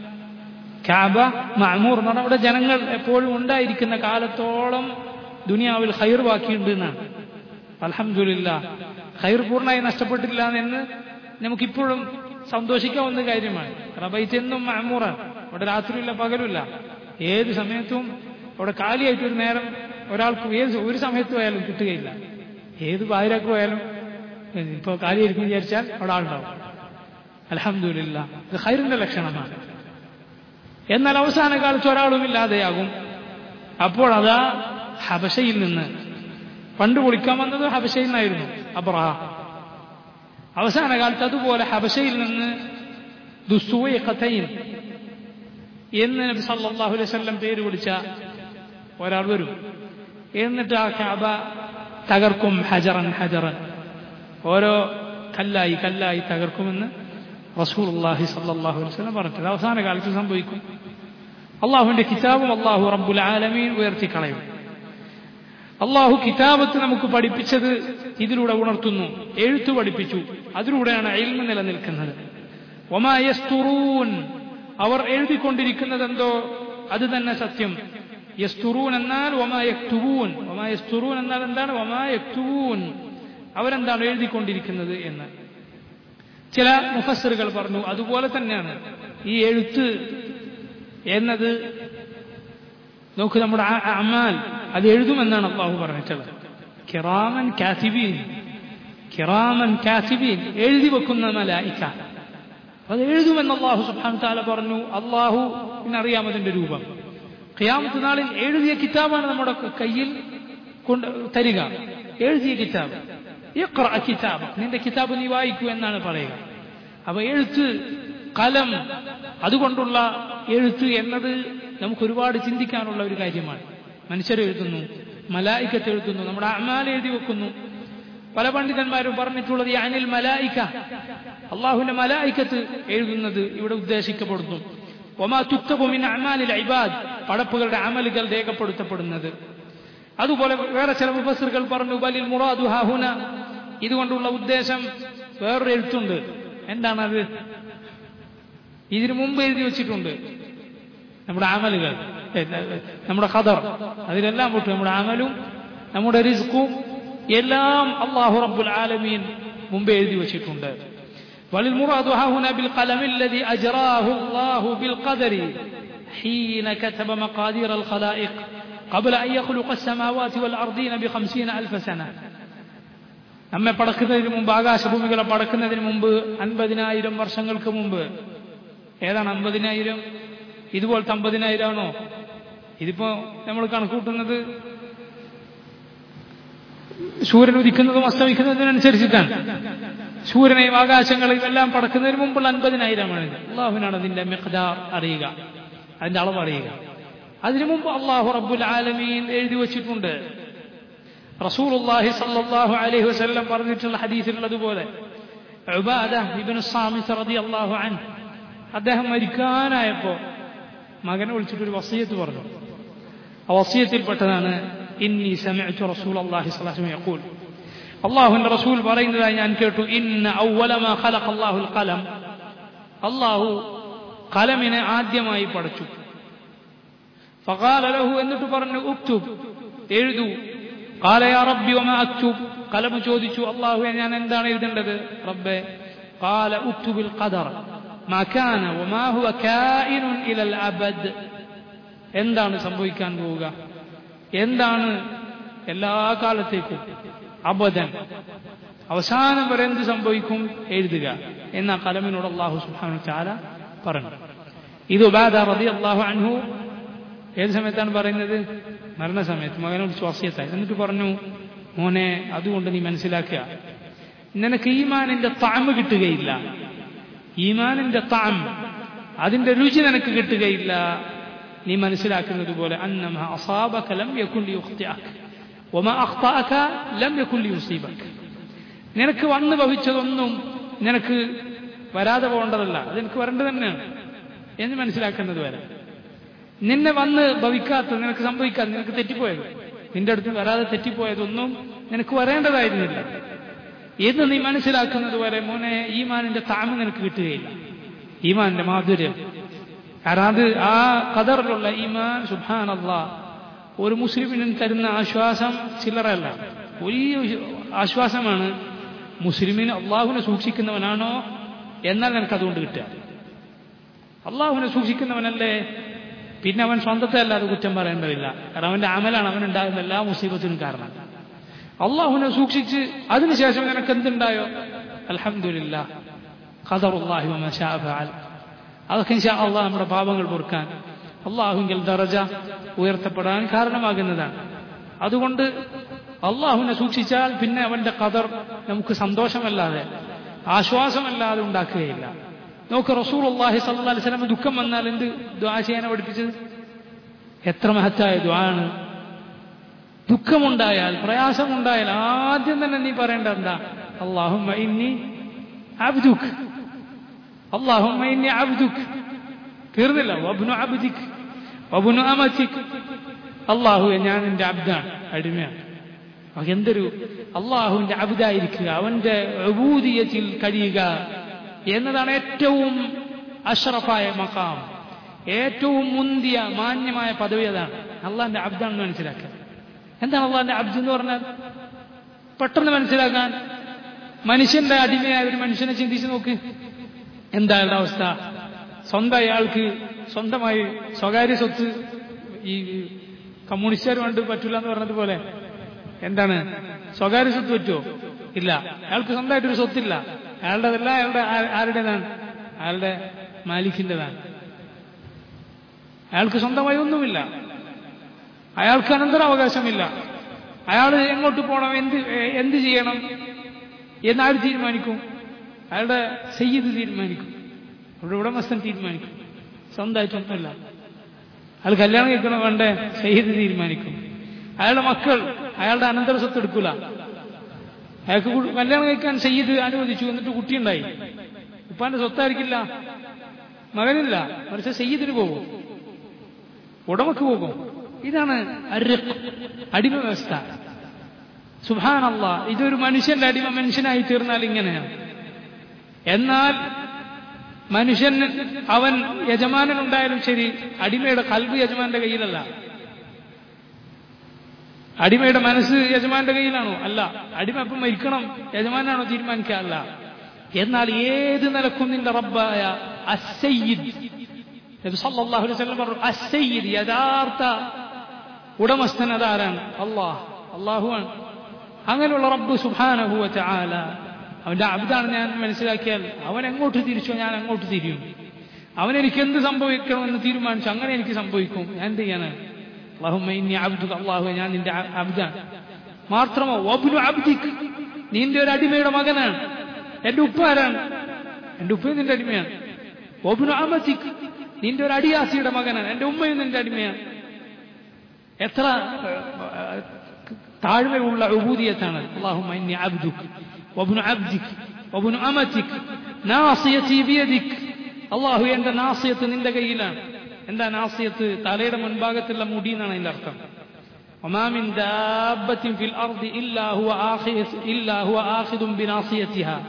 കാബ മഅമൂർ എന്ന് പറഞ്ഞാൽ അവിടെ ജനങ്ങൾ എപ്പോഴും ഉണ്ടായിരിക്കുന്ന കാലത്തോളം ദുനിയാവിൽ ഹൈർ ബാക്കിയുണ്ട് എന്നാണ് അലഹമില്ല ഹൈർ പൂർണ്ണമായി നഷ്ടപ്പെട്ടില്ല എന്ന് നമുക്കിപ്പോഴും സന്തോഷിക്കാവുന്ന കാര്യമാണ് റബൈത്ത് എന്നും മഅമൂറാണ് അവിടെ രാത്രിയില്ല പകലുമില്ല ഏത് സമയത്തും അവിടെ കാലിയായിട്ട് ഒരു നേരം ഒരാൾക്ക് ഏത് ഒരു സമയത്ത് പോയാലും കിട്ടുകയില്ല ഏത് ബാഹിരാക്ക് പോയാലും ഇപ്പോൾ കാലിയായിരിക്കും വിചാരിച്ചാൽ അവിടെ ആളുണ്ടാവും അലഹമില്ല ഇത് ഹൈറിന്റെ ലക്ഷണമാണ് എന്നാൽ അവസാന കാലത്ത് ഒരാളും ഇല്ലാതെയാകും അപ്പോൾ അതാ ഹബശയിൽ നിന്ന് പണ്ട് പൊളിക്കാൻ വന്നത് ഹബശയിൽ നിന്നായിരുന്നു അബ്രഹ അവസാന കാലത്ത് അതുപോലെ ഹബശയിൽ നിന്ന് ദുസ്സൂയ കഥയിൻ എന്ന് നബി സല്ലല്ലാഹു അലൈഹി വസല്ലം പേര് വിളിച്ച ഒരാൾ വരും എന്നിട്ട് ആ കാബ തകർക്കും ഹജറൻ ഹജറൻ ഓരോ കല്ലായി കല്ലായി തകർക്കുമെന്ന് റസൂലുള്ളാഹി സല്ലല്ലാഹു അലൈഹി വസല്ലം പറഞ്ഞിട്ടുണ്ട് അവസാന കാലത്ത് സംഭവിക്കും അള്ളാഹുവിന്റെ കിതാബും അള്ളാഹു റബ്ബുൽ ആലമീൻ ഉയർത്തിക്കളയും അള്ളാഹു കിതാബത്ത് നമുക്ക് പഠിപ്പിച്ചത് ഇതിലൂടെ ഉണർത്തുന്നു എഴുത്തു പഠിപ്പിച്ചു അതിലൂടെയാണ് എൽമ നിലനിൽക്കുന്നത് ഒമായസ്തുറൂൻ അവർ എഴുതിക്കൊണ്ടിരിക്കുന്നത് എന്തോ അത് തന്നെ സത്യം യസ്തുറൂൻ എന്നാൽ ഒമായക്തുവൂൻ ഒമായസ്തുറൂൻ എന്നാൽ എന്താണ് ഒമായക്തുവൂൻ അവരെന്താണ് എഴുതിക്കൊണ്ടിരിക്കുന്നത് എന്ന് ചില മുഫസറുകൾ പറഞ്ഞു അതുപോലെ തന്നെയാണ് ഈ എഴുത്ത് എന്നത് നോക്ക് നമ്മുടെ അമാൽ അത് എഴുതുമെന്നാണ് അള്ളാഹു പറഞ്ഞിട്ടുള്ളത് കിറാമൻ കാസിബീൻ കിറാമൻ കാസിബീൻ എഴുതി വെക്കുന്ന മലായിക്ക അത് എഴുതുമെന്ന് അള്ളാഹു സുബാൻ താല പറഞ്ഞു അള്ളാഹു അറിയാം അതിന്റെ രൂപം ഖിയാമത്ത് നാളിൽ എഴുതിയ കിതാബാണ് നമ്മുടെ കയ്യിൽ കൊണ്ട് തരിക എഴുതിയ കിതാബ് കിതാബ് നിന്റെ കിതാബ് നീ വായിക്കൂ എന്നാണ് പറയുക അപ്പൊ എഴുത്ത് കലം അതുകൊണ്ടുള്ള എഴുത്ത് എന്നത് നമുക്ക് ഒരുപാട് ചിന്തിക്കാനുള്ള ഒരു കാര്യമാണ് മനുഷ്യർ എഴുതുന്നു മലായിക്കത്ത് എഴുതുന്നു നമ്മുടെ അമാൽ എഴുതി വെക്കുന്നു പല പണ്ഡിതന്മാരും പറഞ്ഞിട്ടുള്ളത് അനിൽ മലായിക്ക അള്ളാഹുവിന്റെ മലായിക്കത്ത് എഴുതുന്നത് ഇവിടെ ഉദ്ദേശിക്കപ്പെടുന്നു ഒമാ തുക്കബുമിൻ അമാലിൽ ഇബാദ് പടപ്പുകളുടെ അമലുകൾ രേഖപ്പെടുത്തപ്പെടുന്നത് അതുപോലെ വേറെ ചില മുഫസറുകൾ പറഞ്ഞു ബലിൽ മുറാദു ഹാഹുന ഇതുകൊണ്ടുള്ള ഉദ്ദേശം വേറൊരു എഴുത്തുണ്ട് എന്താണത് ഇതിനു മുമ്പ് എഴുതി വെച്ചിട്ടുണ്ട് നമ്മുടെ അമലുകൾ നമ്മുടെ ഖദർ അതിലെല്ലാം പൊട്ടു നമ്മുടെ അമലും നമ്മുടെ റിസ്ക്കും എല്ലാം അള്ളാഹു റബ്ബുൽ ആലമീൻ മുമ്പ് എഴുതി വെച്ചിട്ടുണ്ട് وللمراد ها هنا بالقلم الذي أجراه الله بالقدر حين كتب مقادير الخلائق قبل أن يخلق السماوات والأرضين بخمسين ألف سنة നമ്മെ പടക്കുന്നതിന് മുമ്പ് ആകാശഭൂമികളെ പടക്കുന്നതിന് മുമ്പ് അൻപതിനായിരം വർഷങ്ങൾക്ക് മുമ്പ് ഏതാണ് അമ്പതിനായിരം ഇതുപോലത്തെ അമ്പതിനായിരം ആണോ ഇതിപ്പോ നമ്മൾ കണക്കൂട്ടുന്നത് സൂര്യൻ ഉദിക്കുന്നതും അസ്തമിക്കുന്നതിനനുസരിച്ചിട്ടാണ് സൂര്യനെയും ആകാശങ്ങളെയും എല്ലാം പടക്കുന്നതിന് മുമ്പുള്ള അൻപതിനായിരമാണ് അള്ളാഹുവിനാണ് അതിന്റെ മെഖദാർ അറിയുക അതിന്റെ അളവ് അറിയുക അതിനു മുമ്പ് അള്ളാഹു റബ്ബുൽ ആലമീൻ എഴുതി വച്ചിട്ടുണ്ട് റസൂലുള്ളാഹി സല്ലല്ലാഹു അലൈഹി വസല്ലം പറഞ്ഞിട്ടുള്ള ഹദീസിലുള്ളതുപോലെ ഉബാദ ഇബ്നു സാമിത്ത് റളിയല്ലാഹു അൻഹു അദ്ദേഹം മരിക്കാനായപ്പോ മകനെ വിളിച്ചിട്ടൊരു വസീയത്ത് പറഞ്ഞു ആ വസീയത്തിൽപ്പെട്ടതാണ് ഇന്നി സമിഅ്തു റസൂലുള്ളാഹി സ്വല്ലല്ലാഹു അലൈഹി വസല്ലം യഖൂൽ അള്ളാഹുവിന്റെ റസൂൽ പറയുന്നതായി ഞാൻ കേട്ടു ഇന്ന ഔവലമാ ഖലഖ അല്ലാഹുൽ ഖലം അള്ളാഹു കലമിനെ ആദ്യമായി പടച്ചു ഫഖാല ലഹു എന്നിട്ട് പറഞ്ഞു ഉക്തുബ് എഴുതൂ قال يا ربي وما أكتب قلم ചോദിച്ചു അള്ളാഹുവെ ഞാൻ എന്താണ് എഴുതേണ്ടത് റബ്ബെ قال اكتب القدر ما كان وما هو كائن إلى الأبد എന്താണ് സംഭവിക്കാൻ പോവുക എന്താണ് എല്ലാ കാലത്തേക്കും അബദൻ അവസാനം വരെ എന്ത് സംഭവിക്കും എഴുതുക എന്ന കലമിനോട് അള്ളാഹു സുബ്ഹാനഹു ചാല പറഞ്ഞു ഇത് ഉബാദ റതി അള്ളാഹു അൻഹു ഏത് സമയത്താണ് പറയുന്നത് മരണസമയത്ത് മകനോട് ശ്വാസിയത്തായി എന്നിട്ട് പറഞ്ഞു മോനെ അതുകൊണ്ട് നീ മനസ്സിലാക്കുക നിനക്ക് ഈമാനിന്റെ താമ് കിട്ടുകയില്ല ഈമാനിന്റെ താം അതിന്റെ രുചി നിനക്ക് കിട്ടുകയില്ല നീ മനസ്സിലാക്കുന്നത് പോലെ അന്നമ അസാബക ലം യകുൻ ലിയുഖ്തിഅക വമാ അഖ്തഅക ലം യകുൻ ലിയുസീബക നിനക്ക് വന്നു ഭവിച്ചതൊന്നും നിനക്ക് വരാതെ പോകേണ്ടതല്ല അത് നിനക്ക് വരേണ്ടത് തന്നെയാണ് എന്ന് മനസ്സിലാക്കുന്നത് വരെ നിന്നെ വന്ന് ഭവിക്കാത്ത നിനക്ക് സംഭവിക്കാത്ത നിനക്ക് തെറ്റിപ്പോയത് നിന്റെ അടുത്ത് വരാതെ തെറ്റിപ്പോയതൊന്നും നിനക്ക് വരേണ്ടതായിരുന്നില്ല എന്ന് നീ മനസ്സിലാക്കുന്നത് വരെ മോനെ ഈമാനിന്റെ താമ നിനക്ക് കിട്ടുകയില്ല ഈമാനിന്റെ മാധുര്യം കാരണം അത് ആ കതറിലുള്ള ഈമാൻ സുബാനല്ല ഒരു മുസ്ലിമിന് തരുന്ന ആശ്വാസം ചില്ലറയല്ല വലിയ ആശ്വാസമാണ് മുസ്ലിമിന് അള്ളാഹുവിനെ സൂക്ഷിക്കുന്നവനാണോ എന്നാൽ നിനക്ക് അതുകൊണ്ട് കിട്ടുക അള്ളാഹുവിനെ സൂക്ഷിക്കുന്നവനല്ലേ പിന്നെ അവൻ സ്വന്തത്തെ അല്ലാതെ കുറ്റം പറയേണ്ടതില്ല കാരണം അവന്റെ അമലാണ് അവനുണ്ടാകുന്ന എല്ലാ മുസീബത്തിനും കാരണം അള്ളാഹുവിനെ സൂക്ഷിച്ച് അതിനുശേഷം നിനക്ക് എന്തുണ്ടായോ അലഹമില്ല ഖദറുല്ലാഹി ഫഅൽ അതൊക്കെ ഇൻഷാ അള്ളാഹ് നമ്മുടെ പാപങ്ങൾ പൊറുക്കാൻ അള്ളാഹുങ്കിൽ ദറജ ഉയർത്തപ്പെടാൻ കാരണമാകുന്നതാണ് അതുകൊണ്ട് അള്ളാഹുവിനെ സൂക്ഷിച്ചാൽ പിന്നെ അവന്റെ കദർ നമുക്ക് സന്തോഷമല്ലാതെ ആശ്വാസമല്ലാതെ ഉണ്ടാക്കുകയില്ല നോക്ക് റസൂൽ അള്ളാഹി സല്ലാ വസ്ലമ ദുഃഖം വന്നാൽ എന്ത് ദ്വാ ചെയ്യാനെ പഠിപ്പിച്ചത് എത്ര മഹത്തായ ദ്വാണ് ദുഃഖമുണ്ടായാൽ പ്രയാസമുണ്ടായാൽ ആദ്യം തന്നെ നീ പറയേണ്ട എന്താ അള്ളാഹുമ്മ ഇന്നി അബ്ദുഖ് അള്ളാഹുമ്മ ഇന്നി അബ്ദുഖ് തീർന്നില്ല വബ്നു അബ്ദിഖ് വബ്നു അമതിഖ് അള്ളാഹു ഞാൻ നിന്റെ അബ്ദാണ് അടിമയാണ് എന്തൊരു അള്ളാഹുവിന്റെ അബുദായിരിക്കുക അവന്റെ അബൂദിയത്തിൽ കഴിയുക എന്നതാണ് ഏറ്റവും അഷ്റഫായ മക്കാം ഏറ്റവും മുന്തിയ മാന്യമായ പദവി അതാണ് അള്ളാഹിന്റെ അബ്ദാണെന്ന് മനസ്സിലാക്കുക എന്താണ് അള്ളാഹിന്റെ അബ്ദ് എന്ന് പറഞ്ഞാൽ പെട്ടെന്ന് മനസ്സിലാക്കാൻ മനുഷ്യന്റെ അടിമയായ ഒരു മനുഷ്യനെ ചിന്തിച്ചു നോക്ക് എന്താ അയാളുടെ അവസ്ഥ സ്വന്തം അയാൾക്ക് സ്വന്തമായി സ്വകാര്യ സ്വത്ത് ഈ കമ്മ്യൂണിസ്റ്റുകാർ വേണ്ട പറ്റില്ല എന്ന് പറഞ്ഞതുപോലെ എന്താണ് സ്വകാര്യ സ്വത്ത് പറ്റുമോ ഇല്ല അയാൾക്ക് സ്വന്തമായിട്ടൊരു സ്വത്തില്ല അയാളുടെതല്ല അയാളുടെ ആരുടേതാണ് അയാളുടെ മാലിക്കിൻ്റെതാണ് അയാൾക്ക് സ്വന്തമായി ഒന്നുമില്ല അയാൾക്ക് അനന്തരാവകാശമില്ല അയാൾ എങ്ങോട്ട് പോകണം എന്ത് എന്ത് ചെയ്യണം എന്നാര് തീരുമാനിക്കും അയാളുടെ സയ്യിദ് തീരുമാനിക്കും അവരുടെ ഉടമസ്ഥൻ തീരുമാനിക്കും സ്വന്തമായിട്ടൊന്നുമില്ല അയാൾ കല്യാണം കഴിക്കണം വേണ്ടേ സയ്യിദ് തീരുമാനിക്കും അയാളുടെ മക്കൾ അയാളുടെ അനന്തര സ്വത്ത് എടുക്കൂല അയാൾക്ക് കല്യാണം കഴിക്കാൻ സയ്യിദ് അനുവദിച്ചു എന്നിട്ട് കുട്ടിയുണ്ടായി ഉപ്പാന്റെ സ്വത്തായിരിക്കില്ല മകനില്ല മറിച്ച് സയ്യിദിന് പോകും ഉടമക്ക് പോകും ഇതാണ് അടിമ വ്യവസ്ഥ സുഹാനല്ല ഇതൊരു മനുഷ്യന്റെ അടിമ മനുഷ്യനായി തീർന്നാൽ ഇങ്ങനെയാണ് എന്നാൽ മനുഷ്യൻ അവൻ യജമാനനുണ്ടായാലും ശരി അടിമയുടെ കൽവ് യജമാന്റെ കയ്യിലല്ല അടിമയുടെ മനസ്സ് യജമാന്റെ കയ്യിലാണോ അല്ല അടിമ ഇപ്പം മരിക്കണം യജമാനാണോ തീരുമാനിക്കുക അല്ല എന്നാൽ ഏത് നിലക്കും നിന്റെ റബ്ബായ അസയ്യിദ് നബി സല്ലല്ലാഹു അലൈഹി വസല്ലം പറഞ്ഞു അസയ്യിദ് യഥാർത്ഥ ഉടമസ്ഥൻ അതാരാണ് അള്ളാഹ് അള്ളാഹുവാണ് അങ്ങനെയുള്ള റബ്ബ് സുബ്ഹാനഹു വതആല അവന്റെ അബ്ദാണ് ഞാൻ മനസ്സിലാക്കിയാൽ അവൻ എങ്ങോട്ട് തിരിച്ചോ ഞാൻ അങ്ങോട്ട് തിരിയും അവൻ എനിക്ക് എന്ത് സംഭവിക്കണമെന്ന് തീരുമാനിച്ചു അങ്ങനെ എനിക്ക് സംഭവിക്കും ഞാൻ എന്ത് ചെയ്യാനാണ് അള്ളാഹുമ്മ ഇന്നി അബ്ദുക അള്ളാഹു ഞാൻ നിന്റെ അബ്ദാണ് മാത്രമോ വബ്നു അബ്ദിക് നിന്റെ ഒരു അടിമയുടെ മകനാണ് എന്റെ ഉപ്പ ആരാണ് എന്റെ ഉപ്പയും നിന്റെ അടിമയാണ് വബ്നു അമതിക് നിന്റെ ഒരു അടിയാസിയുടെ മകനാണ് എന്റെ ഉമ്മയും നിന്റെ അടിമയാണ് എത്ര താഴ്മയുള്ള ഉബൂദിയത്താണ് അള്ളാഹുമ്മ ഇന്നി അബ്ദുക് വബ്നു അബ്ദിക് വബ്നു അമതിക് നാസിയതി ബിയദിക് അള്ളാഹു എന്റെ നാസിയത്ത് നിന്റെ കയ്യിലാണ് എന്താ നാസിയത്ത് തലയുടെ മുൻഭാഗത്തുള്ള മുടി എന്നാണ് അതിന്റെ അർത്ഥം ഒമാമിൻ ദാബത്തിൻ ഫിൽ അർദി ഇല്ലാ ഹുവ ആഖിദ് ഇല്ലാ ഹുവ ആഖിദും ബിനാസിയതിഹാ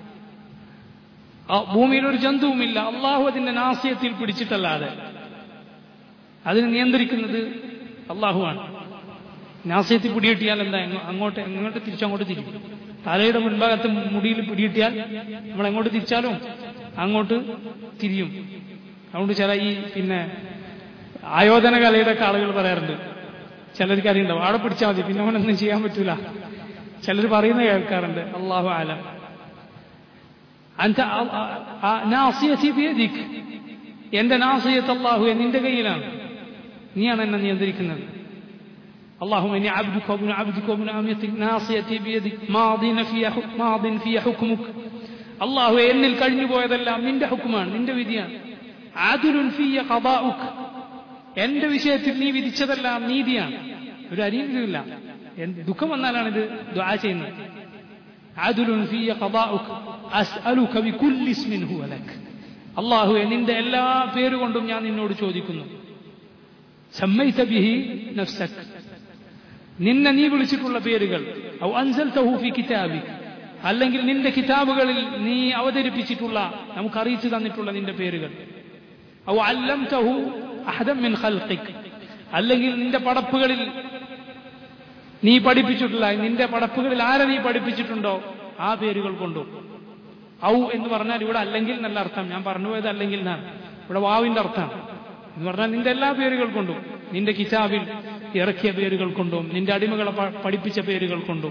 ഭൂമിയിൽ ഒരു ജന്തുവുമില്ല അള്ളാഹു അതിന്റെ നാസിയത്തിൽ പിടിച്ചിട്ടല്ലാതെ അതിനെ നിയന്ത്രിക്കുന്നത് അള്ളാഹുവാണ് നാസിയത്തിൽ പിടികിട്ടിയാൽ എന്താ അങ്ങോട്ട് എങ്ങോട്ട് തിരിച്ചങ്ങോട്ട് തിരിക്കും തലയുടെ മുൻഭാഗത്ത് മുടിയിൽ പിടികിട്ടിയാൽ നമ്മൾ എങ്ങോട്ട് തിരിച്ചാലും അങ്ങോട്ട് തിരിയും അതുകൊണ്ട് ചില ഈ പിന്നെ ആയോധന കലയുടെ ഒക്കെ ആളുകൾ പറയാറുണ്ട് ചിലർക്ക് അറിയണ്ടാവും അവിടെ പിടിച്ചാൽ മതി പിന്നെ അവനൊന്നും ചെയ്യാൻ പറ്റൂല ചിലർ പറയുന്നത് കേൾക്കാറുണ്ട് അള്ളാഹു ആലം അന്ത നാസിയത്തി ബിയദിക് എന്റെ നാസിയത്ത് അള്ളാഹു നിന്റെ കയ്യിലാണ് നീയാണ് എന്നെ നിയന്ത്രിക്കുന്നത് اللهم إني عبدك وابن عبدك وابن أمتك ناصيتي بيدك ماض في ماض في حكمك അള്ളാഹു എന്നിൽ കഴിഞ്ഞു പോയതെല്ലാം നിന്റെ ഹുക്കുമാണ് നിന്റെ വിധിയാണ് ആദുലുൻ ഫിയ ഖദാഉക് എന്റെ വിഷയത്തിൽ നീ വിധിച്ചതെല്ലാം നീതിയാണ് ഒരു അരിയില്ല ദുഃഖം വന്നാലാണ് ഇത് ദുആ ചെയ്യുന്നത് ആദുലുൻ ഫിയ ഖദാഉക് അസ്അലുക ബികുല്ലി ഇസ്മിൻ ഹുവ ലക് അള്ളാഹു നിന്റെ എല്ലാ പേരുകൊണ്ടും ഞാൻ നിന്നോട് ചോദിക്കുന്നു സമ്മൈത ബിഹി നഫ്സക് നിന്നെ നീ വിളിച്ചിട്ടുള്ള പേരുകൾ ഔ അൻസൽതഹു ഫി കിതാബിക് അല്ലെങ്കിൽ നിന്റെ കിതാബുകളിൽ നീ അവതരിപ്പിച്ചിട്ടുള്ള നമുക്ക് അറിയിച്ചു തന്നിട്ടുള്ള നിന്റെ പേരുകൾ ഔ അല്ലംതഹു അഹദം മിൻ ഖൽഖിക് അല്ലെങ്കിൽ നിന്റെ പടപ്പുകളിൽ നീ പഠിപ്പിച്ചിട്ടുള്ള നിന്റെ പടപ്പുകളിൽ ആരെ നീ പഠിപ്പിച്ചിട്ടുണ്ടോ ആ പേരുകൾ കൊണ്ടു ഔ എന്ന് പറഞ്ഞാൽ ഇവിടെ അല്ലെങ്കിൽ നല്ല അർത്ഥം ഞാൻ പറഞ്ഞു പോയത് അല്ലെങ്കിൽ എന്നാണ് ഇവിടെ വാവിന്റെ അർത്ഥമാണ് എന്ന് പറഞ്ഞാൽ നിന്റെ എല്ലാ പേരുകൾ കൊണ്ടും നിന്റെ കിതാബിൽ ഇറക്കിയ പേരുകൾ കൊണ്ടും നിന്റെ അടിമകളെ പഠിപ്പിച്ച പേരുകൾ കൊണ്ടും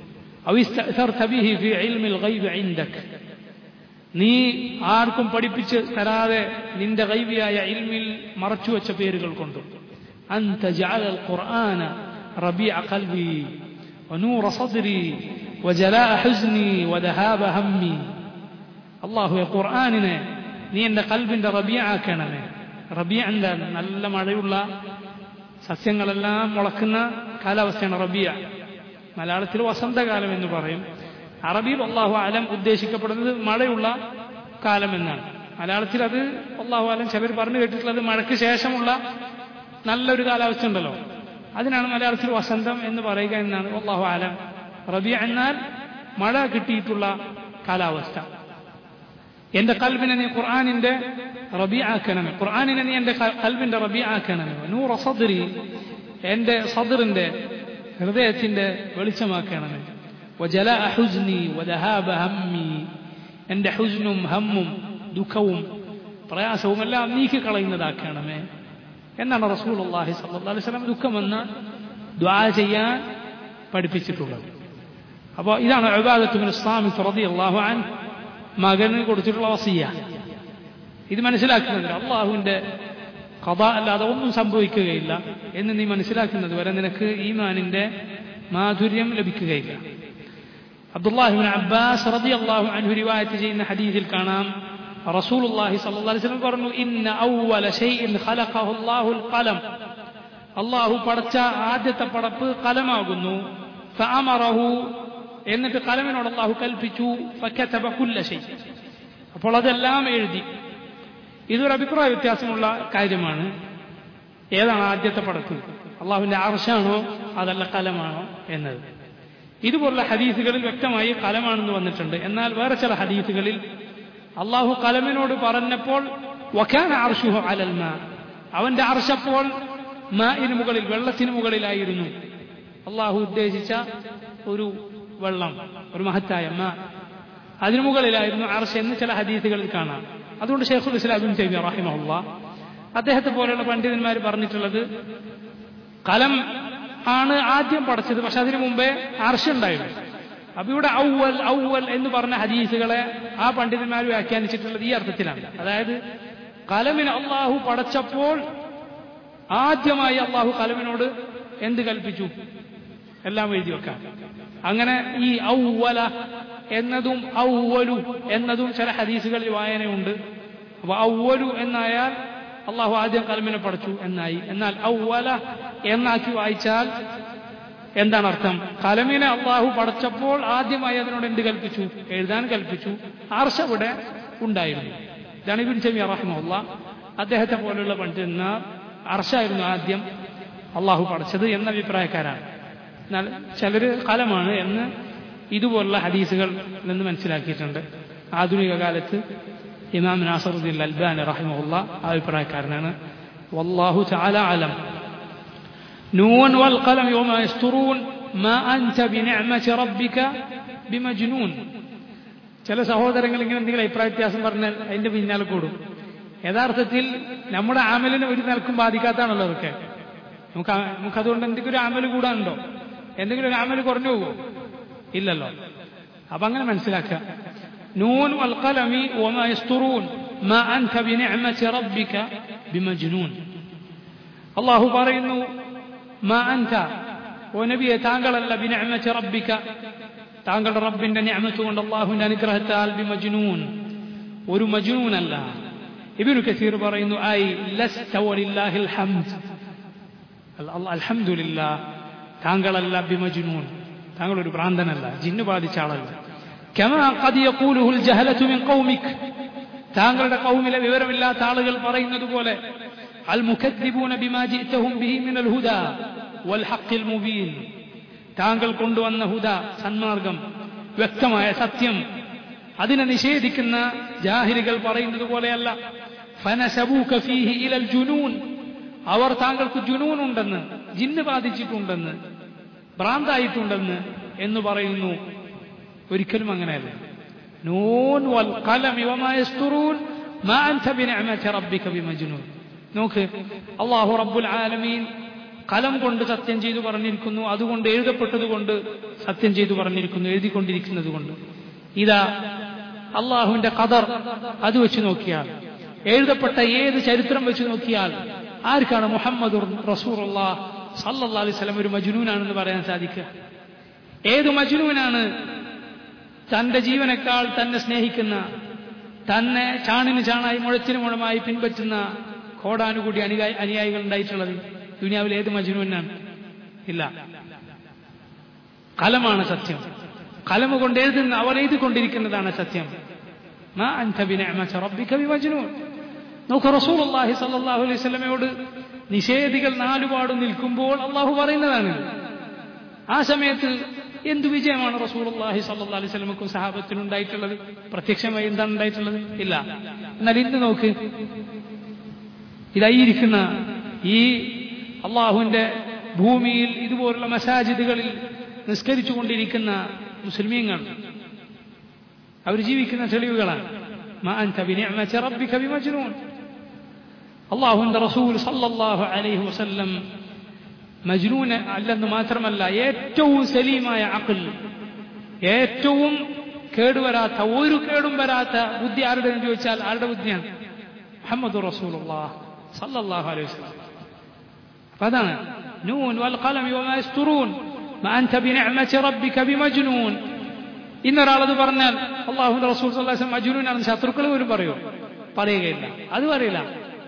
നീ ആർക്കും പഠിപ്പിച്ച് തരാതെ നിന്റെ ഗൈബിയായ ഇൽമിൽ മറച്ചുവെച്ച പേരുകൾ കൊണ്ടും أنت جعل القرآن ربيع قلبي ونور صدري وجلاء حزني وذهاب همي الله يا قرآننا നീ എൻ്റെ കൽബിന്റെ റബിയാക്കണമേ റബിയ എന്താ നല്ല മഴയുള്ള സസ്യങ്ങളെല്ലാം മുളക്കുന്ന കാലാവസ്ഥയാണ് റബിയ മലയാളത്തിൽ വസന്തകാലം എന്ന് പറയും അറബിയിൽ അള്ളാഹു ആലം ഉദ്ദേശിക്കപ്പെടുന്നത് മഴയുള്ള കാലം എന്നാണ് മലയാളത്തിൽ അത് അള്ളാഹു ആലം ചിലർ പറഞ്ഞു കേട്ടിട്ടുള്ളത് മഴയ്ക്ക് ശേഷമുള്ള നല്ലൊരു കാലാവസ്ഥ ഉണ്ടല്ലോ അതിനാണ് മലയാളത്തിൽ വസന്തം എന്ന് പറയുക എന്നാണ് അള്ളാഹു ആലം റബിയ എന്നാൽ മഴ കിട്ടിയിട്ടുള്ള കാലാവസ്ഥ എന്റെ കൽബിനെ നീ ഖുർആാനിന്റെ റബി ആക്കണമേ ഖുർആാനിനെ നീ എന്റെ കൽബിന്റെ റബി ആക്കണമേ നൂറ സദറി എന്റെ സദറിന്റെ ഹൃദയത്തിന്റെ വെളിച്ചമാക്കണമേ വജല ഹുസ്നി വദഹാബ ഹമ്മി എന്റെ ഹുസ്നും ഹമ്മും ദുഃഖവും പ്രയാസവും എല്ലാം നീക്കി കളയുന്നതാക്കണമേ എന്നാണ് റസൂൽ അള്ളാഹി സല്ലാ അലൈഹി സ്വലം ദുഃഖമെന്ന് ദ്വാ ചെയ്യാൻ പഠിപ്പിച്ചിട്ടുള്ളത് അപ്പോൾ ഇതാണ് അബാദത്തുബിൻ ഇസ്ലാമി തുറതി അള്ളാഹു അൻ മകന് കൊടുത്തിട്ടുള്ള വസിയ ഇത് മനസ്സിലാക്കുന്നത് അള്ളാഹുവിന്റെ കഥ അല്ലാതെ ഒന്നും സംഭവിക്കുകയില്ല എന്ന് നീ മനസ്സിലാക്കുന്നത് വരെ നിനക്ക് ഈമാനിന്റെ മാധുര്യം ലഭിക്കുകയില്ല അബ്ദുല്ലാഹിബിൻ അബ്ബാസ് റതി അള്ളാഹു അൻഹു റിവായത്ത് ചെയ്യുന്ന ഹദീസിൽ കാണാം റസൂൽ അള്ളാഹി സല്ലല്ലാഹു അലൈഹി വസല്ലം പറഞ്ഞു ഇന്ന അവ്വല ഷൈഇൻ ഖലഖഹു അല്ലാഹുൽ ഖലം അള്ളാഹു പടച്ച ആദ്യത്തെ പടപ്പ് കലമാകുന്നു ഫഅമറഹു എന്നിട്ട് കലമിനോട് അള്ളാഹു കൽപ്പിച്ചു ഫക്കതബ കുല്ല ഷൈ അപ്പോൾ അതെല്ലാം എഴുതി ഇതൊരു അഭിപ്രായ വ്യത്യാസമുള്ള കാര്യമാണ് ഏതാണ് ആദ്യത്തെ പടത്ത് അള്ളാഹുവിന്റെ ആർഷാണോ അതല്ല കലമാണോ എന്നത് ഇതുപോലുള്ള ഹദീസുകളിൽ വ്യക്തമായി കലമാണെന്ന് വന്നിട്ടുണ്ട് എന്നാൽ വേറെ ചില ഹദീസുകളിൽ അള്ളാഹു കലമിനോട് പറഞ്ഞപ്പോൾ വഖാന അർഷുഹു അലൽമ അവന്റെ അർഷപ്പോൾ മാഇന് മുകളിൽ വെള്ളത്തിന് മുകളിലായിരുന്നു അള്ളാഹു ഉദ്ദേശിച്ച ഒരു വെള്ളം ഒരു മഹത്തായ മാ അതിനു മുകളിലായിരുന്നു അർഷ എന്ന് ചില ഹദീസുകളിൽ കാണാം അതുകൊണ്ട് ഷെയ്ഖുൽ ഇസ്ലാബിൻ തൈമി റഹിമഹുല്ല അദ്ദേഹത്തെ പോലെയുള്ള പണ്ഡിതന്മാർ പറഞ്ഞിട്ടുള്ളത് കലം ആണ് ആദ്യം പടച്ചത് പക്ഷെ അതിനു മുമ്പേ അർഷ ഉണ്ടായിരുന്നു അപ്പൊ ഇവിടെ ഔവൽ ഔവൽ എന്ന് പറഞ്ഞ ഹദീസുകളെ ആ പണ്ഡിതന്മാർ വ്യാഖ്യാനിച്ചിട്ടുള്ളത് ഈ അർത്ഥത്തിലാണ് അതായത് കലമിന് അള്ളാഹു പടച്ചപ്പോൾ ആദ്യമായി അള്ളാഹു കലമിനോട് എന്ത് കൽപ്പിച്ചു എല്ലാം എഴുതി വെക്കാൻ അങ്ങനെ ഈ ഔവല എന്നതും ഔവലു എന്നതും ചില ഹദീസുകളിൽ വായനയുണ്ട് അപ്പൊ ഔവലു എന്നായാൽ അള്ളാഹു ആദ്യം കലമിനെ പടച്ചു എന്നായി എന്നാൽ ഔവല എന്നാക്കി വായിച്ചാൽ എന്താണ് അർത്ഥം കലമിനെ അള്ളാഹു പടച്ചപ്പോൾ ആദ്യമായി അതിനോട് എന്ത് കൽപ്പിച്ചു എഴുതാൻ കൽപ്പിച്ചു ആർഷ ഇവിടെ ഉണ്ടായിരുന്നു ഇതാണ് ഇബിൻ ചെമി റഹ്മുള്ള അദ്ദേഹത്തെ പോലെയുള്ള പണ്ഡിതന്മാർ അർഷായിരുന്നു ആദ്യം അള്ളാഹു പടച്ചത് എന്ന അഭിപ്രായക്കാരാണ് എന്നാൽ ചിലർ കലമാണ് എന്ന് ഇതുപോലുള്ള ഹദീസുകൾ നിന്ന് മനസ്സിലാക്കിയിട്ടുണ്ട് ആധുനിക കാലത്ത് ഇമാം നാസറുദ്ദീൻ അൽബാൻ റഹിമുള്ള അഭിപ്രായക്കാരനാണ് വല്ലാഹു ചാല അലം نون والقلم وما يسترون ما أنت بنعمة ربك بمجنون ചില സഹോദരങ്ങൾ ഇങ്ങനെ എന്തെങ്കിലും അഭിപ്രായ വ്യത്യാസം പറഞ്ഞാൽ അതിന്റെ പിന്നാലെ കൂടും യഥാർത്ഥത്തിൽ നമ്മുടെ ആമലിനെ ഒരു നിലക്കും ബാധിക്കാത്താണല്ലോ അതൊക്കെ നമുക്ക് ആ- നമുക്ക് അതുകൊണ്ട് എന്തെങ്കിലും ഒരു അമല് കൂടാനുണ്ടോ എന്തെങ്കിലും ഒരു അമല് കുറഞ്ഞു പോകുമോ ഇല്ലല്ലോ അപ്പൊ അങ്ങനെ മനസ്സിലാക്കുക നൂൻ വൽഖലമി വമാ യസ്തുറൂൻ മാ അൻത ബിനിഅമതി റബ്ബിക ബിമജ്നൂൻ അള്ളാഹു പറയുന്നു മാ അൻത ഓ നബിയെ താങ്കളല്ല ബിനിഅമതി റബ്ബിക താങ്കളുടെ റബ്ബിന്റെ നിഅമത്ത് കൊണ്ട് അള്ളാഹുവിന്റെ അനുഗ്രഹത്താൽ ബിമജ്നൂൻ ഒരു മജ്നൂനല്ല ഇബ്നു കസീർ പറയുന്നു ഐ ലസ്ത വലില്ലാഹിൽ ഹംദ് അല്ല- അൽഹംദുലില്ലാ താങ്കളല്ല ബിമജ്നൂൻ താങ്കൾ ഒരു ഭ്രാന്തനല്ല ജിന്നു ബാധിച്ച ആളല്ല كما قد يقوله الجهلة من قومك താങ്കളുടെ കൗമിലെ വിവരമില്ലാത്ത ആളുകൾ പറയുന്നത് പോലെ അൽ മുഖദ്ദിബൂന ബിമാ ജിഅ്തഹും ബിഹി മിനൽ ഹുദാ വൽ ഹഖിൽ മുബീൻ താങ്കൾ കൊണ്ടുവന്ന ഹുദ സന്മാർഗം വ്യക്തമായ സത്യം അതിനെ നിഷേധിക്കുന്ന ജാഹിലുകൾ പറയുന്നത് പോലെയല്ല ഫനസബൂക ഫീഹി ഇലൽ ജുനൂൻ അവർ താങ്കൾക്ക് ജുനൂൻ ഉണ്ടെന്ന് ജിന്ന് ബാധിച്ചിട്ടുണ്ടെന്ന് ഭ്രാന്തായിട്ടുണ്ടെന്ന് എന്ന് പറയുന്നു ഒരിക്കലും അങ്ങനെയല്ല നൂൻ വൽ ഖലമി വമാ യസ്തുറൂൻ മാ അൻത ബിനിഅമതി റബ്ബിക ബിമജ്നൂൻ നോക്ക് അല്ലാഹു റബ്ബുൽ ആലമീൻ കലം കൊണ്ട് സത്യം ചെയ്തു പറഞ്ഞിരിക്കുന്നു അതുകൊണ്ട് എഴുതപ്പെട്ടതുകൊണ്ട് സത്യം ചെയ്തു പറഞ്ഞിരിക്കുന്നു എഴുതിക്കൊണ്ടിരിക്കുന്നത് കൊണ്ട് ഇതാ അള്ളാഹുവിന്റെ ഖദർ അത് വെച്ച് നോക്കിയാൽ എഴുതപ്പെട്ട ഏത് ചരിത്രം വെച്ച് നോക്കിയാൽ ആർക്കാണ് മുഹമ്മദ് റസൂറുള്ള സല്ലല്ലാഹു അലൈഹി വസല്ലം ഒരു മജ്നൂനാണെന്ന് പറയാൻ സാധിക്കുക ഏത് മജ്നൂനാണ് തന്റെ ജീവനേക്കാൾ തന്നെ സ്നേഹിക്കുന്ന തന്നെ ചാണിന് ചാണായി മുഴച്ചിന് മുഴമായി പിൻപറ്റുന്ന കോടാനുകൂടി അനുയായി അനുയായികൾ ഉണ്ടായിട്ടുള്ളത് ദുനിയാവിൽ ഏത് മജ്നൂനാണ് ഇല്ല കലമാണ് സത്യം കലമ കൊണ്ട് എഴുതുന്ന അവർ എഴുതിക്കൊണ്ടിരിക്കുന്നതാണ് സത്യം മാ അൻത ബിനിഅമതി റബ്ബിക ബിമജ്നൂൻ നോക്ക് റസൂലുള്ളാഹി സ്വല്ലല്ലാഹു അലൈഹി വസല്ലമയോട് നിഷേധികൾ നാലുപാടും നിൽക്കുമ്പോൾ അള്ളാഹു പറയുന്നതാണ് ആ സമയത്ത് എന്തു വിജയമാണ് റസൂലുള്ളാഹി സ്വല്ലല്ലാഹു അലൈഹി വസല്ലമക്കും സഹാബത്തിനും ഉണ്ടായിട്ടുള്ളത് പ്രത്യക്ഷമായി എന്താണ് ഉണ്ടായിട്ടുള്ളത് ഇല്ല എന്നാൽ ഇന്ന് നോക്ക് ഇതായിരിക്കുന്ന ഈ അള്ളാഹുവിന്റെ ഭൂമിയിൽ ഇതുപോലുള്ള മസാജിദുകളിൽ നിസ്കരിച്ചു കൊണ്ടിരിക്കുന്ന മുസ്ലിമീങ്ങൾ അവർ ജീവിക്കുന്ന തെളിവുകളാണ് മാ അൻത ബിനിഅമതി റബ്ബിക ബിമജ്നൂൻ അള്ളാഹുവിന്റെ റസൂൽ സല്ലല്ലാഹു അലൈഹി വസല്ലം മജ്നൂൻ അല്ലെന്ന് മാത്രമല്ല ഏറ്റവും സലീമായ അഖൽ ഏറ്റവും കേടുവരാത്ത ഒരു കേടും വരാത്ത ബുദ്ധി ആരുടെ എന്ന് ചോദിച്ചാൽ ആരുടെ ബുദ്ധിയാണ് മുഹമ്മദ് റസൂലുള്ളാഹ് സല്ലല്ലാഹു അലൈഹി വസല്ലം അപ്പൊ അതാണ് നൂൻ വൽ ഖലമി വമാ യസ്തുറൂൻ മാ അൻത ബിനിഅമതി റബ്ബിക ബിമജ്നൂൻ ഇന്നൊരാളത് പറഞ്ഞാൽ അള്ളാഹുവിന്റെ റസൂൽ സല്ലല്ലാഹു അലൈഹി വസല്ലം മജ്നൂനാണെന്ന് ശത്രുക്കൾ പോലും പറയോ പറയുകയില്ല അത് പറയില്ല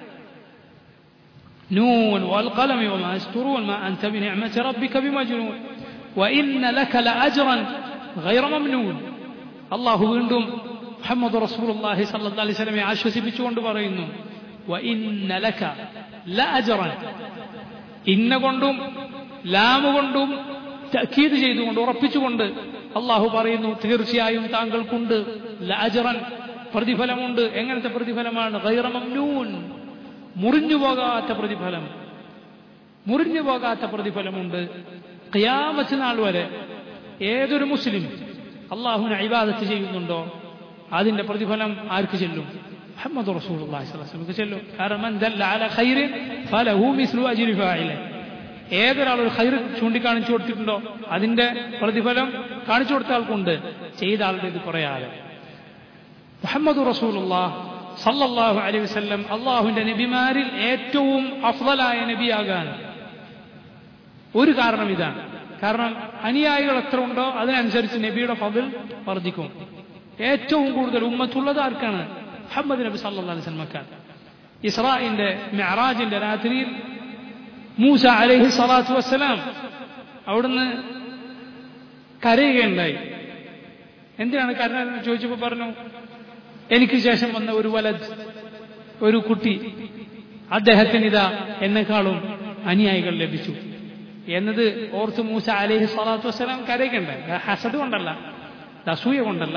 نون والقلم وما يسطرون ما أنت بنعمة ربك بمجنون وإن لك لأجرا غير ممنون الله വീണ്ടും മുഹമ്മദ് റസൂലുള്ളാഹി സ്വല്ലല്ലാഹി അലൈഹി വസല്ലമയെ ആശ്വസിപ്പിച്ചുകൊണ്ട് പറയുന്നു وإن لك لأجرا ഇന്ന കൊണ്ടും ലാമ് കൊണ്ടും തക്കീത് ചെയ്തുകൊണ്ട് ഉറപ്പിച്ചുകൊണ്ട് അള്ളാഹു പറയുന്നു തീർച്ചയായും താങ്കൾക്കുണ്ട് ലഅജറൻ പ്രതിഫലമുണ്ട് എങ്ങനത്തെ പ്രതിഫലമാണ് ഗൈറ മംനൂൻ മുറിഞ്ഞു പോകാത്ത പ്രതിഫലം മുറിഞ്ഞു പോകാത്ത പ്രതിഫലമുണ്ട് ഖിയാമത്ത് നാൾ വരെ ഏതൊരു മുസ്ലിം അള്ളാഹുവിനെ ഇബാദത്ത് ചെയ്യുന്നുണ്ടോ അതിന്റെ പ്രതിഫലം ആർക്ക് ചെല്ലും മുഹമ്മദ് റസൂലുള്ളാഹി സ്വല്ലല്ലാഹു അലൈഹി വസല്ലം ചെല്ലും കാരണം മൻ ദല്ല അല ഖൈറിൻ ഫലഹു മിസ്ലു അജ്രി ഫാഇല ഏതൊരാൾ ഒരു ഖൈർ ചൂണ്ടിക്കാണിച്ചു കൊടുത്തിട്ടുണ്ടോ അതിന്റെ പ്രതിഫലം കാണിച്ചു കൊടുത്ത ആൾക്കുണ്ട് ചെയ്ത ആളുടെ ഇത് കുറേ ആള് മുഹമ്മദ് റസൂലുള്ളാഹ് സല്ലല്ലാഹു അലൈഹി വസല്ലം അള്ളാഹുവിന്റെ നബിമാരിൽ ഏറ്റവും അഫ്ളലായ നബിയാകാൻ ഒരു കാരണം ഇതാണ് കാരണം അനുയായികൾ എത്ര ഉണ്ടോ അതിനനുസരിച്ച് നബിയുടെ ഫതിൽ വർദ്ധിക്കും ഏറ്റവും കൂടുതൽ ഉമ്മത്തുള്ളത് ആർക്കാണ് മുഹമ്മദ് നബി സല്ലല്ലാഹു അലൈഹി വസല്ലമക്കാണ് ഇസ്രായിന്റെ മെഹറാജിന്റെ രാത്രിയിൽ മൂസ അലൈഹി സ്വലാത്തു വസ്സലാം അവിടുന്ന് കരയുകയുണ്ടായി എന്തിനാണ് കരഞ്ഞതെന്ന് ചോദിച്ചപ്പോൾ പറഞ്ഞു എനിക്ക് ശേഷം വന്ന ഒരു വലത് ഒരു കുട്ടി അദ്ദേഹത്തിന് ഇതാ എന്നെക്കാളും അനുയായികൾ ലഭിച്ചു എന്നത് ഓർത്ത് മൂസ അലൈഹി സ്വലാത്തു വസ്സലാം കരയുകയുണ്ട് ഹസദ് കൊണ്ടല്ല അസൂയ കൊണ്ടല്ല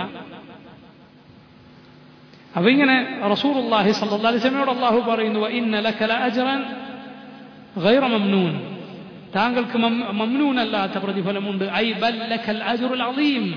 അപ്പൊ ഇങ്ങനെ റസൂലുള്ളാഹി സ്വല്ലല്ലാഹി അലൈഹി വസല്ലമയോട് അല്ലാഹു പറയുന്നു ഇന്ന ലക ലഅജ്റൻ ഗൈറ മംനൂൻ താങ്കൾക്ക് മംനൂൻ അല്ലാത്ത പ്രതിഫലമുണ്ട് ഐ ബൽ ലക്കൽ അജ്റുൽ അളീം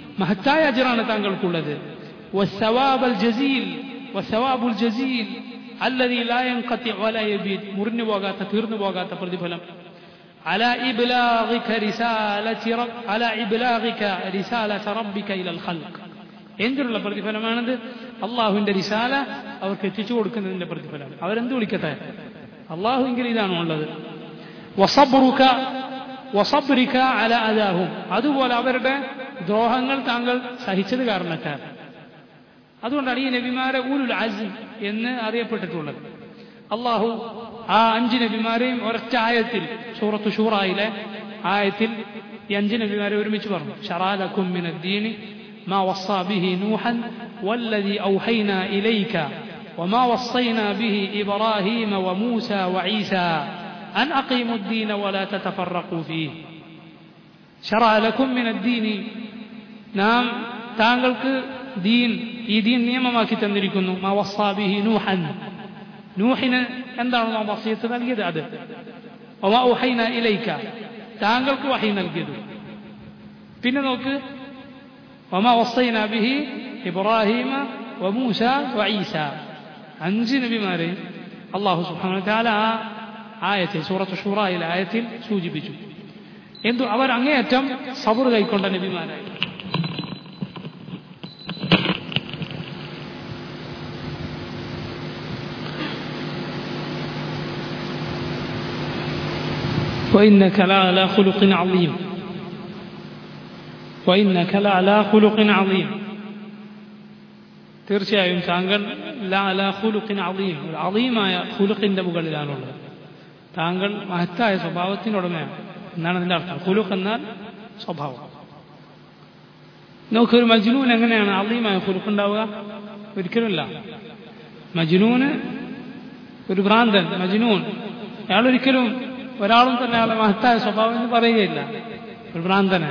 മഹത്തായ അജ്റാണ് താങ്കൾക്കുള്ളത് والثواب الجزيل والثواب الجزيل അല്ലതി ലായങ്കത്തി വലയബീദ് മുറിഞ്ഞു പോകാത്ത തീർന്നു പോകാത്ത പ്രതിഫലം على إبلاغك رسالة رب على إبلاغك رسالة ربك إلى الخلق എന്തിനുള്ള പ്രതിഫലമാണത് അള്ളാഹുവിന്റെ റിസാല അവർക്ക് എത്തിച്ചു കൊടുക്കുന്നതിന്റെ പ്രതിഫലം അവരെന്ത് വിളിക്കട്ടെ അള്ളാഹുവിൽ ഇതാണോ ഉള്ളത് വസബ്റുക വസബ്രിക അല അദാഹും അതുപോലെ അവരുടെ ദ്രോഹങ്ങൾ താങ്കൾ സഹിച്ചത് കാരണത്താൽ അതുകൊണ്ടാണ് ഈ നബിമാരെ ഊലുൽ അസിം എന്ന് അറിയപ്പെട്ടിട്ടുള്ളത് അള്ളാഹു ആ അഞ്ച് നബിമാരെയും ഒരൊറ്റ ആയത്തിൽ സൂറത്ത് ഷൂറായിലെ ആയത്തിൽ ഈ അഞ്ച് നബിമാരെ ഒരുമിച്ച് പറഞ്ഞു ഷറാലക്കും മിന ദീനി ما وصى به نوحا والذي أوحينا إليك وما وصينا به إبراهيم وموسى وعيسى أن أقيموا الدين ولا تتفرقوا فيه شرع لكم من الدين نعم താങ്കൾക്ക് ദീൻ ഈ ദീൻ നിയമമാക്കി തന്നിരിക്കുന്നു മാ വസ്സാബിഹി നൂഹൻ നൂഹിന് എന്താണ് നാം വസീത്ത് നൽകിയത് അത് ഒമാ ഉഹൈന ഇലൈക്ക താങ്കൾക്ക് വഹി നൽകിയത് പിന്നെ നോക്ക് ഒമാ വസ്സൈന ബിഹി ഇബ്രാഹിമ വമൂസ വഈസ അഞ്ച് നബിമാരെ അള്ളാഹു സുബ്ഹാനഹു വതആല ആ ആയത്തിൽ സൂറത്ത് ഷൂറായിലെ ആയത്തിൽ സൂചിപ്പിച്ചു എന്തു അവർ അങ്ങേയറ്റം സബർ കൈക്കൊണ്ട നബിമാരായി وإنك لعلى خلق عظيم وإنك لعلى خلق عظيم തീർച്ചയായും താങ്കൾ ലാല ഖുലുഖിൻ അളീം ഒരു അളീമായ ഖുലുഖിന്റെ മുകളിലാണുള്ളത് താങ്കൾ മഹത്തായ സ്വഭാവത്തിനുടമയാണ് എന്നാണ് അതിന്റെ അർത്ഥം ഖുലുഖ് എന്നാൽ സ്വഭാവം നോക്കൊരു മജ്നൂൻ എങ്ങനെയാണ് അളീമായ ഖുലുഖ് ഉണ്ടാവുക ഒരിക്കലുമില്ല മജ്നൂന് ഒരു ഭ്രാന്തൻ മജ്നൂൻ അയാളൊരിക്കലും ഒരാളും തന്നെ അയാളെ മഹത്തായ സ്വഭാവം എന്ന് പറയുകയില്ല ഒരു ഭ്രാന്തന്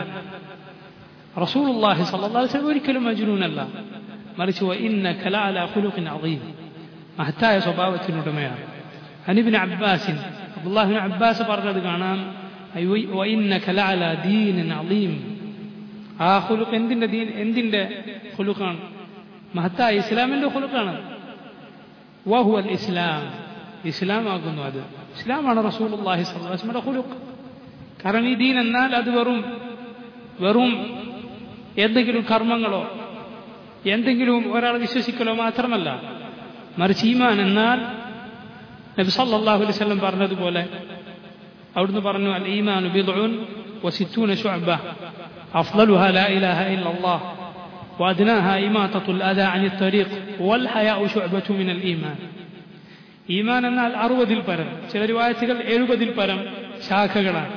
റസൂലുള്ളാഹി സ്വല്ലല്ലാഹു അലൈഹി വസല്ലം ഒരിക്കലും മജ്നൂനല്ല മറിച്ച് ഇന്നക ലഅല ഖുലുഖിൻ അദീം മഹത്തായ സ്വഭാവത്തിനുടമയാണ് അനിബിൻ അബ്ബാസിൻ അബ്ദുല്ലാഹിബിൻ അബ്ബാസ് പറഞ്ഞത് കാണാം وإنك لعلى دين عظيم ആ ഖുലുഖ് എന്തിന്റെ ദീൻ എന്തിന്റെ ഖുലുഖാണ് മഹത്തായ ഇസ്ലാമിന്റെ ഖുലുഖാണ് വഹുവ ഇസ്ലാം ഇസ്ലാം ആകുന്നു അത് ഇസ്ലാമാണ് റസൂലുള്ളാഹി സ്വല്ലല്ലാഹു അലൈഹി വസല്ലമയുടെ ഖുലുഖ് കാരണം ഈ ദീൻ എന്നാൽ അത് വെറും വെറും എന്തെങ്കിലും കർമ്മങ്ങളോ എന്തെങ്കിലും ഒരാൾ വിശ്വസിക്കലോ മാത്രമല്ല മറിച്ച് ഈമാൻ എന്നാൽ നബി സല്ലല്ലാഹു അലൈഹി വസല്ലം പറഞ്ഞതുപോലെ അവിടുന്ന് പറഞ്ഞു അൽ ഈമാനു ബിദ്ഉൻ വസിത്തൂന ശുഅബ അഫ്ളലുഹാ ലാ ഇലാഹ ഇല്ലല്ലാഹ് وأدناها إماطة الأذى عن الطريق والحياء شعبة من الإيمان ഈമാൻ എന്നാൽ അറുപതിൽ പരം ചില റിവായത്തുകൾ എഴുപതിൽ പരം ശാഖകളാണ്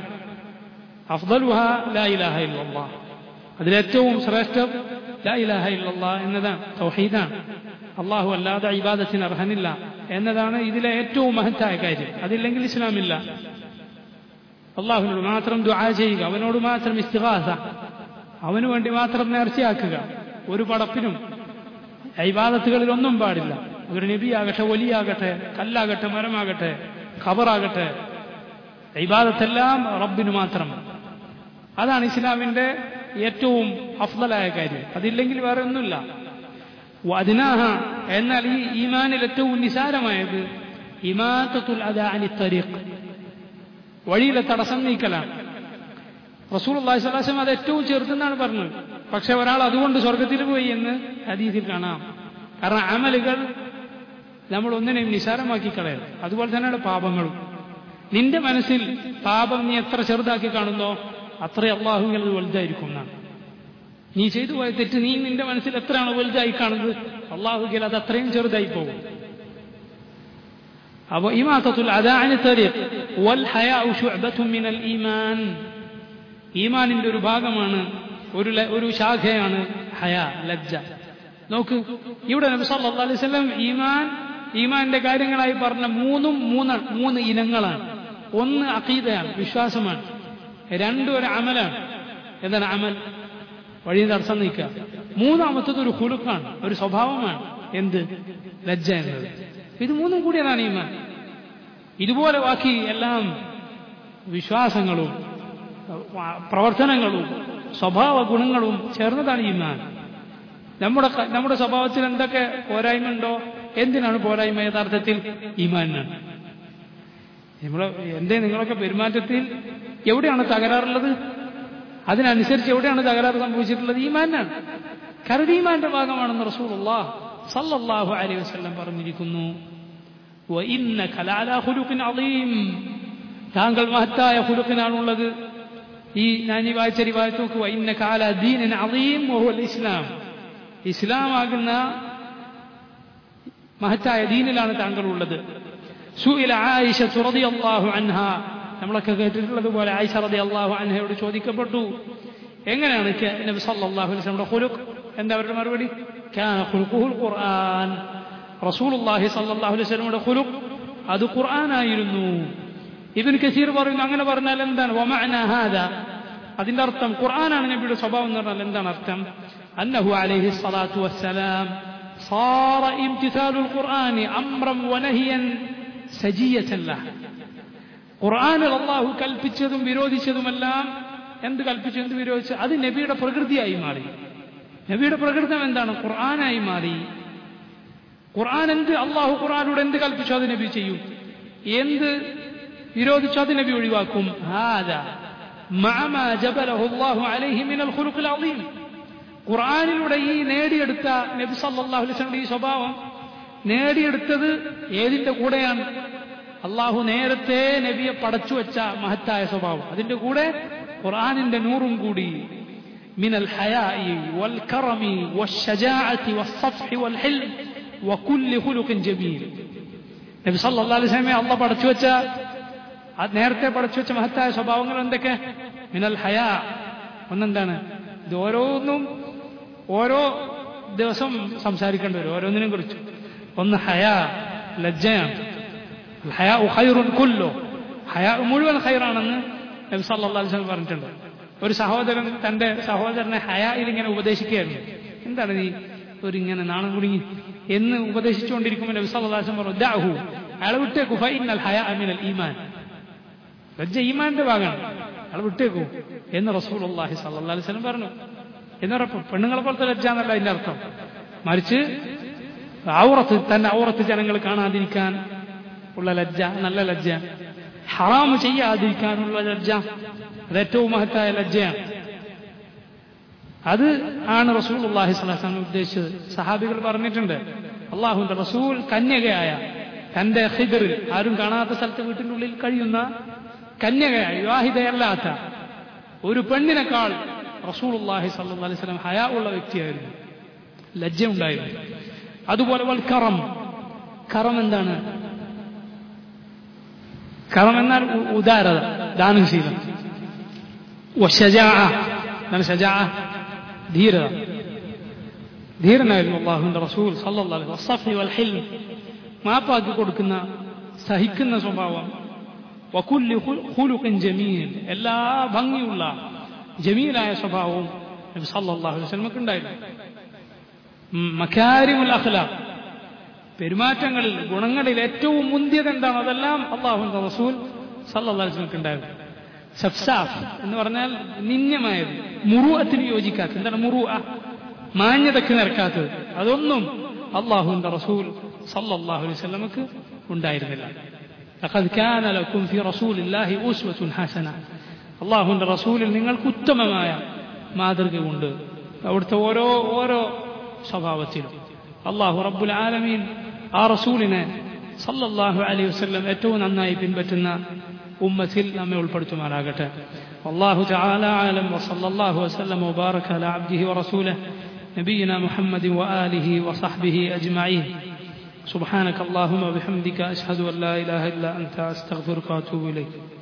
അഫ്ദലുഹ ലാ ഇലാഹ ഇല്ലല്ലാഹ് അതിലേറ്റവും ശ്രേഷ്ഠം ലാ ഇലാഹ ഇല്ലല്ലാഹ് എന്നതാണ് തൗഹീദാണ് അള്ളാഹു അല്ലാതെ ഇബാദത്തിന് അർഹനില്ല എന്നതാണ് ഇതിലെ ഏറ്റവും മഹത്തായ കാര്യം അതില്ലെങ്കിൽ ഇസ്ലാമില്ല അള്ളാഹുവിനോട് മാത്രം ദുആ ചെയ്യുക അവനോട് മാത്രം ഇസ്തിഗാസ അവന് വേണ്ടി മാത്രം നേർച്ചയാക്കുക ഒരു പടപ്പിനും ഇബാദത്തുകളിൽ ഒന്നും പാടില്ല ഒരു നബിയാകട്ടെ ഒലിയാകട്ടെ കല്ലാകട്ടെ മരമാകട്ടെ ഖബറാകട്ടെ ഇബാദത്തെല്ലാം റബ്ബിന് മാത്രം അതാണ് ഇസ്ലാമിന്റെ ഏറ്റവും അഫ്ദലായ കാര്യം അതില്ലെങ്കിൽ വേറെ ഒന്നുമില്ല വദിനാഹ എന്നാൽ ഈ ഈമാനിൽ ഏറ്റവും നിസാരമായത് ഇമാത്തത്തുൽ അദാനി തരീഖ് വഴിയിലെ തടസ്സം നീക്കലാണ് റസൂൽ അള്ളാഹി സ്വലാസം അത് ഏറ്റവും ചെറുതെന്നാണ് പറഞ്ഞത് പക്ഷെ ഒരാൾ അതുകൊണ്ട് സ്വർഗത്തിൽ പോയി എന്ന് ഹദീസിൽ കാണാം കാരണം അമലുകൾ നമ്മൾ ഒന്നിനെയും നിസാരമാക്കി കളയണം അതുപോലെ തന്നെയാണ് പാപങ്ങളും നിന്റെ മനസ്സിൽ പാപം നീ എത്ര ചെറുതാക്കി കാണുന്നോ അത്ര അള്ളാഹുവിൽ അത് വലുതായിരിക്കും എന്നാണ് നീ ചെയ്തു പോയ തെറ്റ് നീ നിന്റെ മനസ്സിൽ എത്രയാണോ വലുതായി കാണുന്നത് അള്ളാഹുകിൽ അത് അത്രയും ചെറുതായി പോകും അപ്പൊ ഇമാത്തത്തുൽ അദാനി തരീഖ് വൽ ഹയാഉ ശുഅബത്തും മിനൽ ഈമാൻ ഈമാനിന്റെ ഒരു ഭാഗമാണ് ഒരു ഒരു ശാഖയാണ് ഹയ ലജ്ജ നോക്ക് ഇവിടെ നബി സല്ലല്ലാഹു അലൈഹി വസല്ലം ഈമാൻ ഈമാന്റെ കാര്യങ്ങളായി പറഞ്ഞ മൂന്നും മൂന്ന് മൂന്ന് ഇനങ്ങളാണ് ഒന്ന് അഖീദയാണ് വിശ്വാസമാണ് രണ്ടും ഒരു അമലാണ് എന്താണ് അമൽ വഴി തടസ്സം നീക്കുക മൂന്നാമത്തത് ഒരു കുലുക്കാണ് ഒരു സ്വഭാവമാണ് എന്ത് ലജ്ജ എന്നത് ഇത് മൂന്നും കൂടിയതാണ് ഈമാൻ ഇതുപോലെ ബാക്കി എല്ലാം വിശ്വാസങ്ങളും പ്രവർത്തനങ്ങളും സ്വഭാവ ഗുണങ്ങളും ചേർന്നതാണ് ഈമാൻ നമ്മുടെ ക- നമ്മുടെ സ്വഭാവത്തിൽ എന്തൊക്കെ പോരായ്മ ഉണ്ടോ എന്തിനാണ് പോരായ്മ യഥാർത്ഥത്തിൽ ഈമാനാണ് നമ്മൾ എന്തേ നിങ്ങളൊക്കെ പെരുമാറ്റത്തിൽ എവിടെയാണ് തകരാറുള്ളത് അതിനനുസരിച്ച് എവിടെയാണ് തകരാറ് സംഭവിച്ചിട്ടുള്ളത് ഈമാനാണ് കാരണം ഈമാന്റെ ഭാഗമാണെന്ന് റസൂലുള്ള സല്ലല്ലാഹു അലൈഹി വസല്ലം പറഞ്ഞിരിക്കുന്നു وإنك لعلى خلق عظيم താങ്കൾ മഹത്തായ ഹുലുക്കിനാണുള്ളത് ഈ ഞാൻ ഈ വായിച്ച റിവായത്ത് നോക്കുക ഇന്ന കാല ദീനൻ അളീം വഹുവൽ ഇസ്ലാം ഇസ്ലാമാകുന്ന മഹത്തായ ദീനിലാണ് താങ്കൾ ഉള്ളത് സുഇല ആയിഷ റളിയല്ലാഹു അൻഹ നമ്മളൊക്കെ കേട്ടിട്ടുള്ളത് പോലെ ആയിഷ റളിയല്ലാഹു അൻഹയോട് ചോദിക്കപ്പെട്ടു എങ്ങനെയാണ് ക- നബി സല്ലല്ലാഹു അലൈഹി വസല്ലമയുടെ ഖുലുഖ് എന്താ അവരുടെ മറുപടി കാന ഖുലുഖുൽ ഖുർആൻ റസൂലുള്ളാഹി സല്ലല്ലാഹു അലൈഹി വസല്ലമയുടെ ഖുലുഖ് അത് ഖുർആനായിരുന്നു ഇബ്നു കസീർ പറയുന്നു അങ്ങനെ പറഞ്ഞാൽ എന്താണ് വമഅന ഹാദാ അതിന്റെ അർത്ഥം ഖുർആനാണ് നബിയുടെ സ്വഭാവം എന്ന് പറഞ്ഞാൽ എന്താണ് അർത്ഥം അന്നഹു അലൈഹി സ്വലാത്തു വസ്സലാം صار امتثال القرآن أمرا ونهيا سجية له ഖുർആനിൽ അള്ളാഹു കൽപ്പിച്ചതും വിരോധിച്ചതുമെല്ലാം എന്ത് കൽപ്പിച്ചു എന്ത് വിരോധിച്ചു അത് നബിയുടെ പ്രകൃതിയായി മാറി നബിയുടെ പ്രകൃതം എന്താണ് ഖുർആനായി മാറി ഖുർആൻ എന്ത് അള്ളാഹു ഖുർആനോട് എന്ത് കൽപ്പിച്ചു അത് നബി ചെയ്യും എന്ത് വിരോധിച്ചു അത് നബി ഒഴിവാക്കും ഹാദാ مع ما جبله الله عليه من الخلق العظيم ഖുർആനിലൂടെ ഈ നേടിയെടുത്ത നബി സല്ലല്ലാഹു അലൈഹി വസല്ലം ഈ സ്വഭാവം നേടിയെടുത്തത് ഏതിന്റെ കൂടെയാണ് അള്ളാഹു നേരത്തെ നബിയെ പടച്ചു വെച്ച മഹത്തായ സ്വഭാവം അതിന്റെ കൂടെ ഖുർആനിന്റെ നൂറും കൂടി من الحياء والكرم والشجاعة والصفح والحلم وكل خلق جميل നബി സല്ലല്ലാഹു അലൈഹി വസല്ലമയെ അള്ളാഹ് പടച്ചു വെച്ച അത് നേരത്തെ പടച്ചു വെച്ച മഹത്തായ സ്വഭാവങ്ങൾ എന്തൊക്കെ മിനൽ ഹയാ ഒന്നെന്താണ് ഇത് ഓരോന്നും ഓരോ ദിവസം സംസാരിക്കേണ്ടി വരും ഓരോന്നിനും കുറിച്ച് ഒന്ന് ഹയാ ലജ്ജയാണ് ഹയാ ഖൈറുൻ കുല്ലോ ഹയാ മുഴുവൻ ഖൈറാണെന്ന് നബി സല്ലല്ലാഹു അലൈഹി വസല്ലം പറഞ്ഞിട്ടുണ്ട് ഒരു സഹോദരൻ തന്റെ സഹോദരനെ ഹയായിൽ ഇങ്ങനെ ഉപദേശിക്കുകയായിരുന്നു എന്താണ് നീ ഒരു ഇങ്ങനെ നാണം കുടുങ്ങി എന്ന് ഉപദേശിച്ചുകൊണ്ടിരിക്കുമ്പോൾ നബി സല്ലല്ലാഹു അലൈഹി വസല്ലം പറഞ്ഞു ദഅഹു അയാളെ വിട്ടേക്കു ഫഇന്നൽ ഹയാ മിനൽ ഈമാൻ ലജ്ജ ഈമാന്റെ ഭാഗമാണ് അയാൾ വിട്ടേക്കൂ എന്ന് റസൂലുള്ളാഹി സല്ലല്ലാഹു അലൈഹി വസല്ലം പറഞ്ഞു എന്നറപ്പം പെണ്ണുങ്ങളെ പോലത്തെ ലജ്ജ എന്നല്ല അതിന്റെ അർത്ഥം മറിച്ച് ഔറത്ത് തന്റെ ഔറത്ത് ജനങ്ങൾ കാണാതിരിക്കാൻ ഉള്ള ലജ്ജ നല്ല ലജ്ജ ഹറാം ചെയ്യാതിരിക്കാനുള്ള ലജ്ജ അത് ഏറ്റവും മഹത്തായ ലജ്ജയാണ് അത് ആണ് റസൂൽ അള്ളാഹി സ്വലാസ്ലാം ഉദ്ദേശിച്ചത് സഹാബികൾ പറഞ്ഞിട്ടുണ്ട് അള്ളാഹുന്റെ റസൂൽ കന്യകയായ തന്റെ ഹിദറിൽ ആരും കാണാത്ത സ്ഥലത്ത് വീട്ടിൻ്റെ ഉള്ളിൽ കഴിയുന്ന കന്യകയായ വിവാഹിതയല്ലാത്ത ഒരു പെണ്ണിനേക്കാൾ റസൂൽ അള്ളാഹി സല്ലു അലൈഹി സ്വലം ഹയാ ഉള്ള വ്യക്തിയായിരുന്നു ലജ്ജ ഉണ്ടായിരുന്നു അതുപോലെ വൽ കറം കറം എന്താണ് കറം എന്നാൽ ഉ- ഉദാരത ദാനശീലം وشجاعة എന്താണ് ഷജാ ധീരത ധീരനായിരുന്നു അള്ളാഹുവിന്റെ റസൂൽ സല്ലല്ലാഹു അലൈഹി വസഫി വൽ ഹിൽം മാപ്പാക്കി കൊടുക്കുന്ന സഹിക്കുന്ന സ്വഭാവം വകുല്ലി ഖുലുഖിൻ ജമീൽ എല്ലാ ഭംഗിയുള്ള ജമീലായ സ്വഭാവവും നബി സല്ലല്ലാഹു അലൈഹി വസല്ലമക്ക് ഉണ്ടായിരുന്നു ഉം, മക്കാരിമുൽ അഖ്ലാഖ് പെരുമാറ്റങ്ങളിൽ ഗുണങ്ങളിൽ ഏറ്റവും മുന്തിയത് എന്താണോ അതെല്ലാം അള്ളാഹുവിന്റെ റസൂൽ സല്ലല്ലാഹു അലൈഹി വസല്ലമക്ക് ഉണ്ടായിരുന്നു സഫ്സാഫ് എന്ന് പറഞ്ഞാൽ നിന്യമായത് മുറുഅത്തിന് യോജിക്കാത്ത എന്താണ് മുറുഅ മാന്യതയ്ക്ക് നിരക്കാത്തത് അതൊന്നും അള്ളാഹുവിന്റെ റസൂൽ സല്ലല്ലാഹു അലൈഹി വസല്ലമക്ക് ഉണ്ടായിരുന്നില്ല لقد كان لكم في رسول الله أسوة حسنة അള്ളാഹുവിന്റെ റസൂലിൽ നിങ്ങൾക്ക് ഉത്തമമായ മാതൃകയുണ്ട് അവിടുത്തെ ഓരോ ഓരോ സ്വഭാവത്തിലും അള്ളാഹു റബ്ബുൽ ആലമീൻ ആ റസൂലിനെ സല്ലല്ലാഹു അലൈഹി വസല്ലം ഏറ്റവും നന്നായി പിൻപറ്റുന്ന ഉമ്മത്തിൽ നമ്മെ ഉൾപ്പെടുത്തുമാറാകട്ടെ والله تعالى أعلم وصلى الله وسلم وبارك على عبده ورسوله نبينا محمد وآله وصحبه أجمعين سبحانك اللهم وبحمدك أشهد أن لا إله إلا أنت أستغفرك وأتوب إليك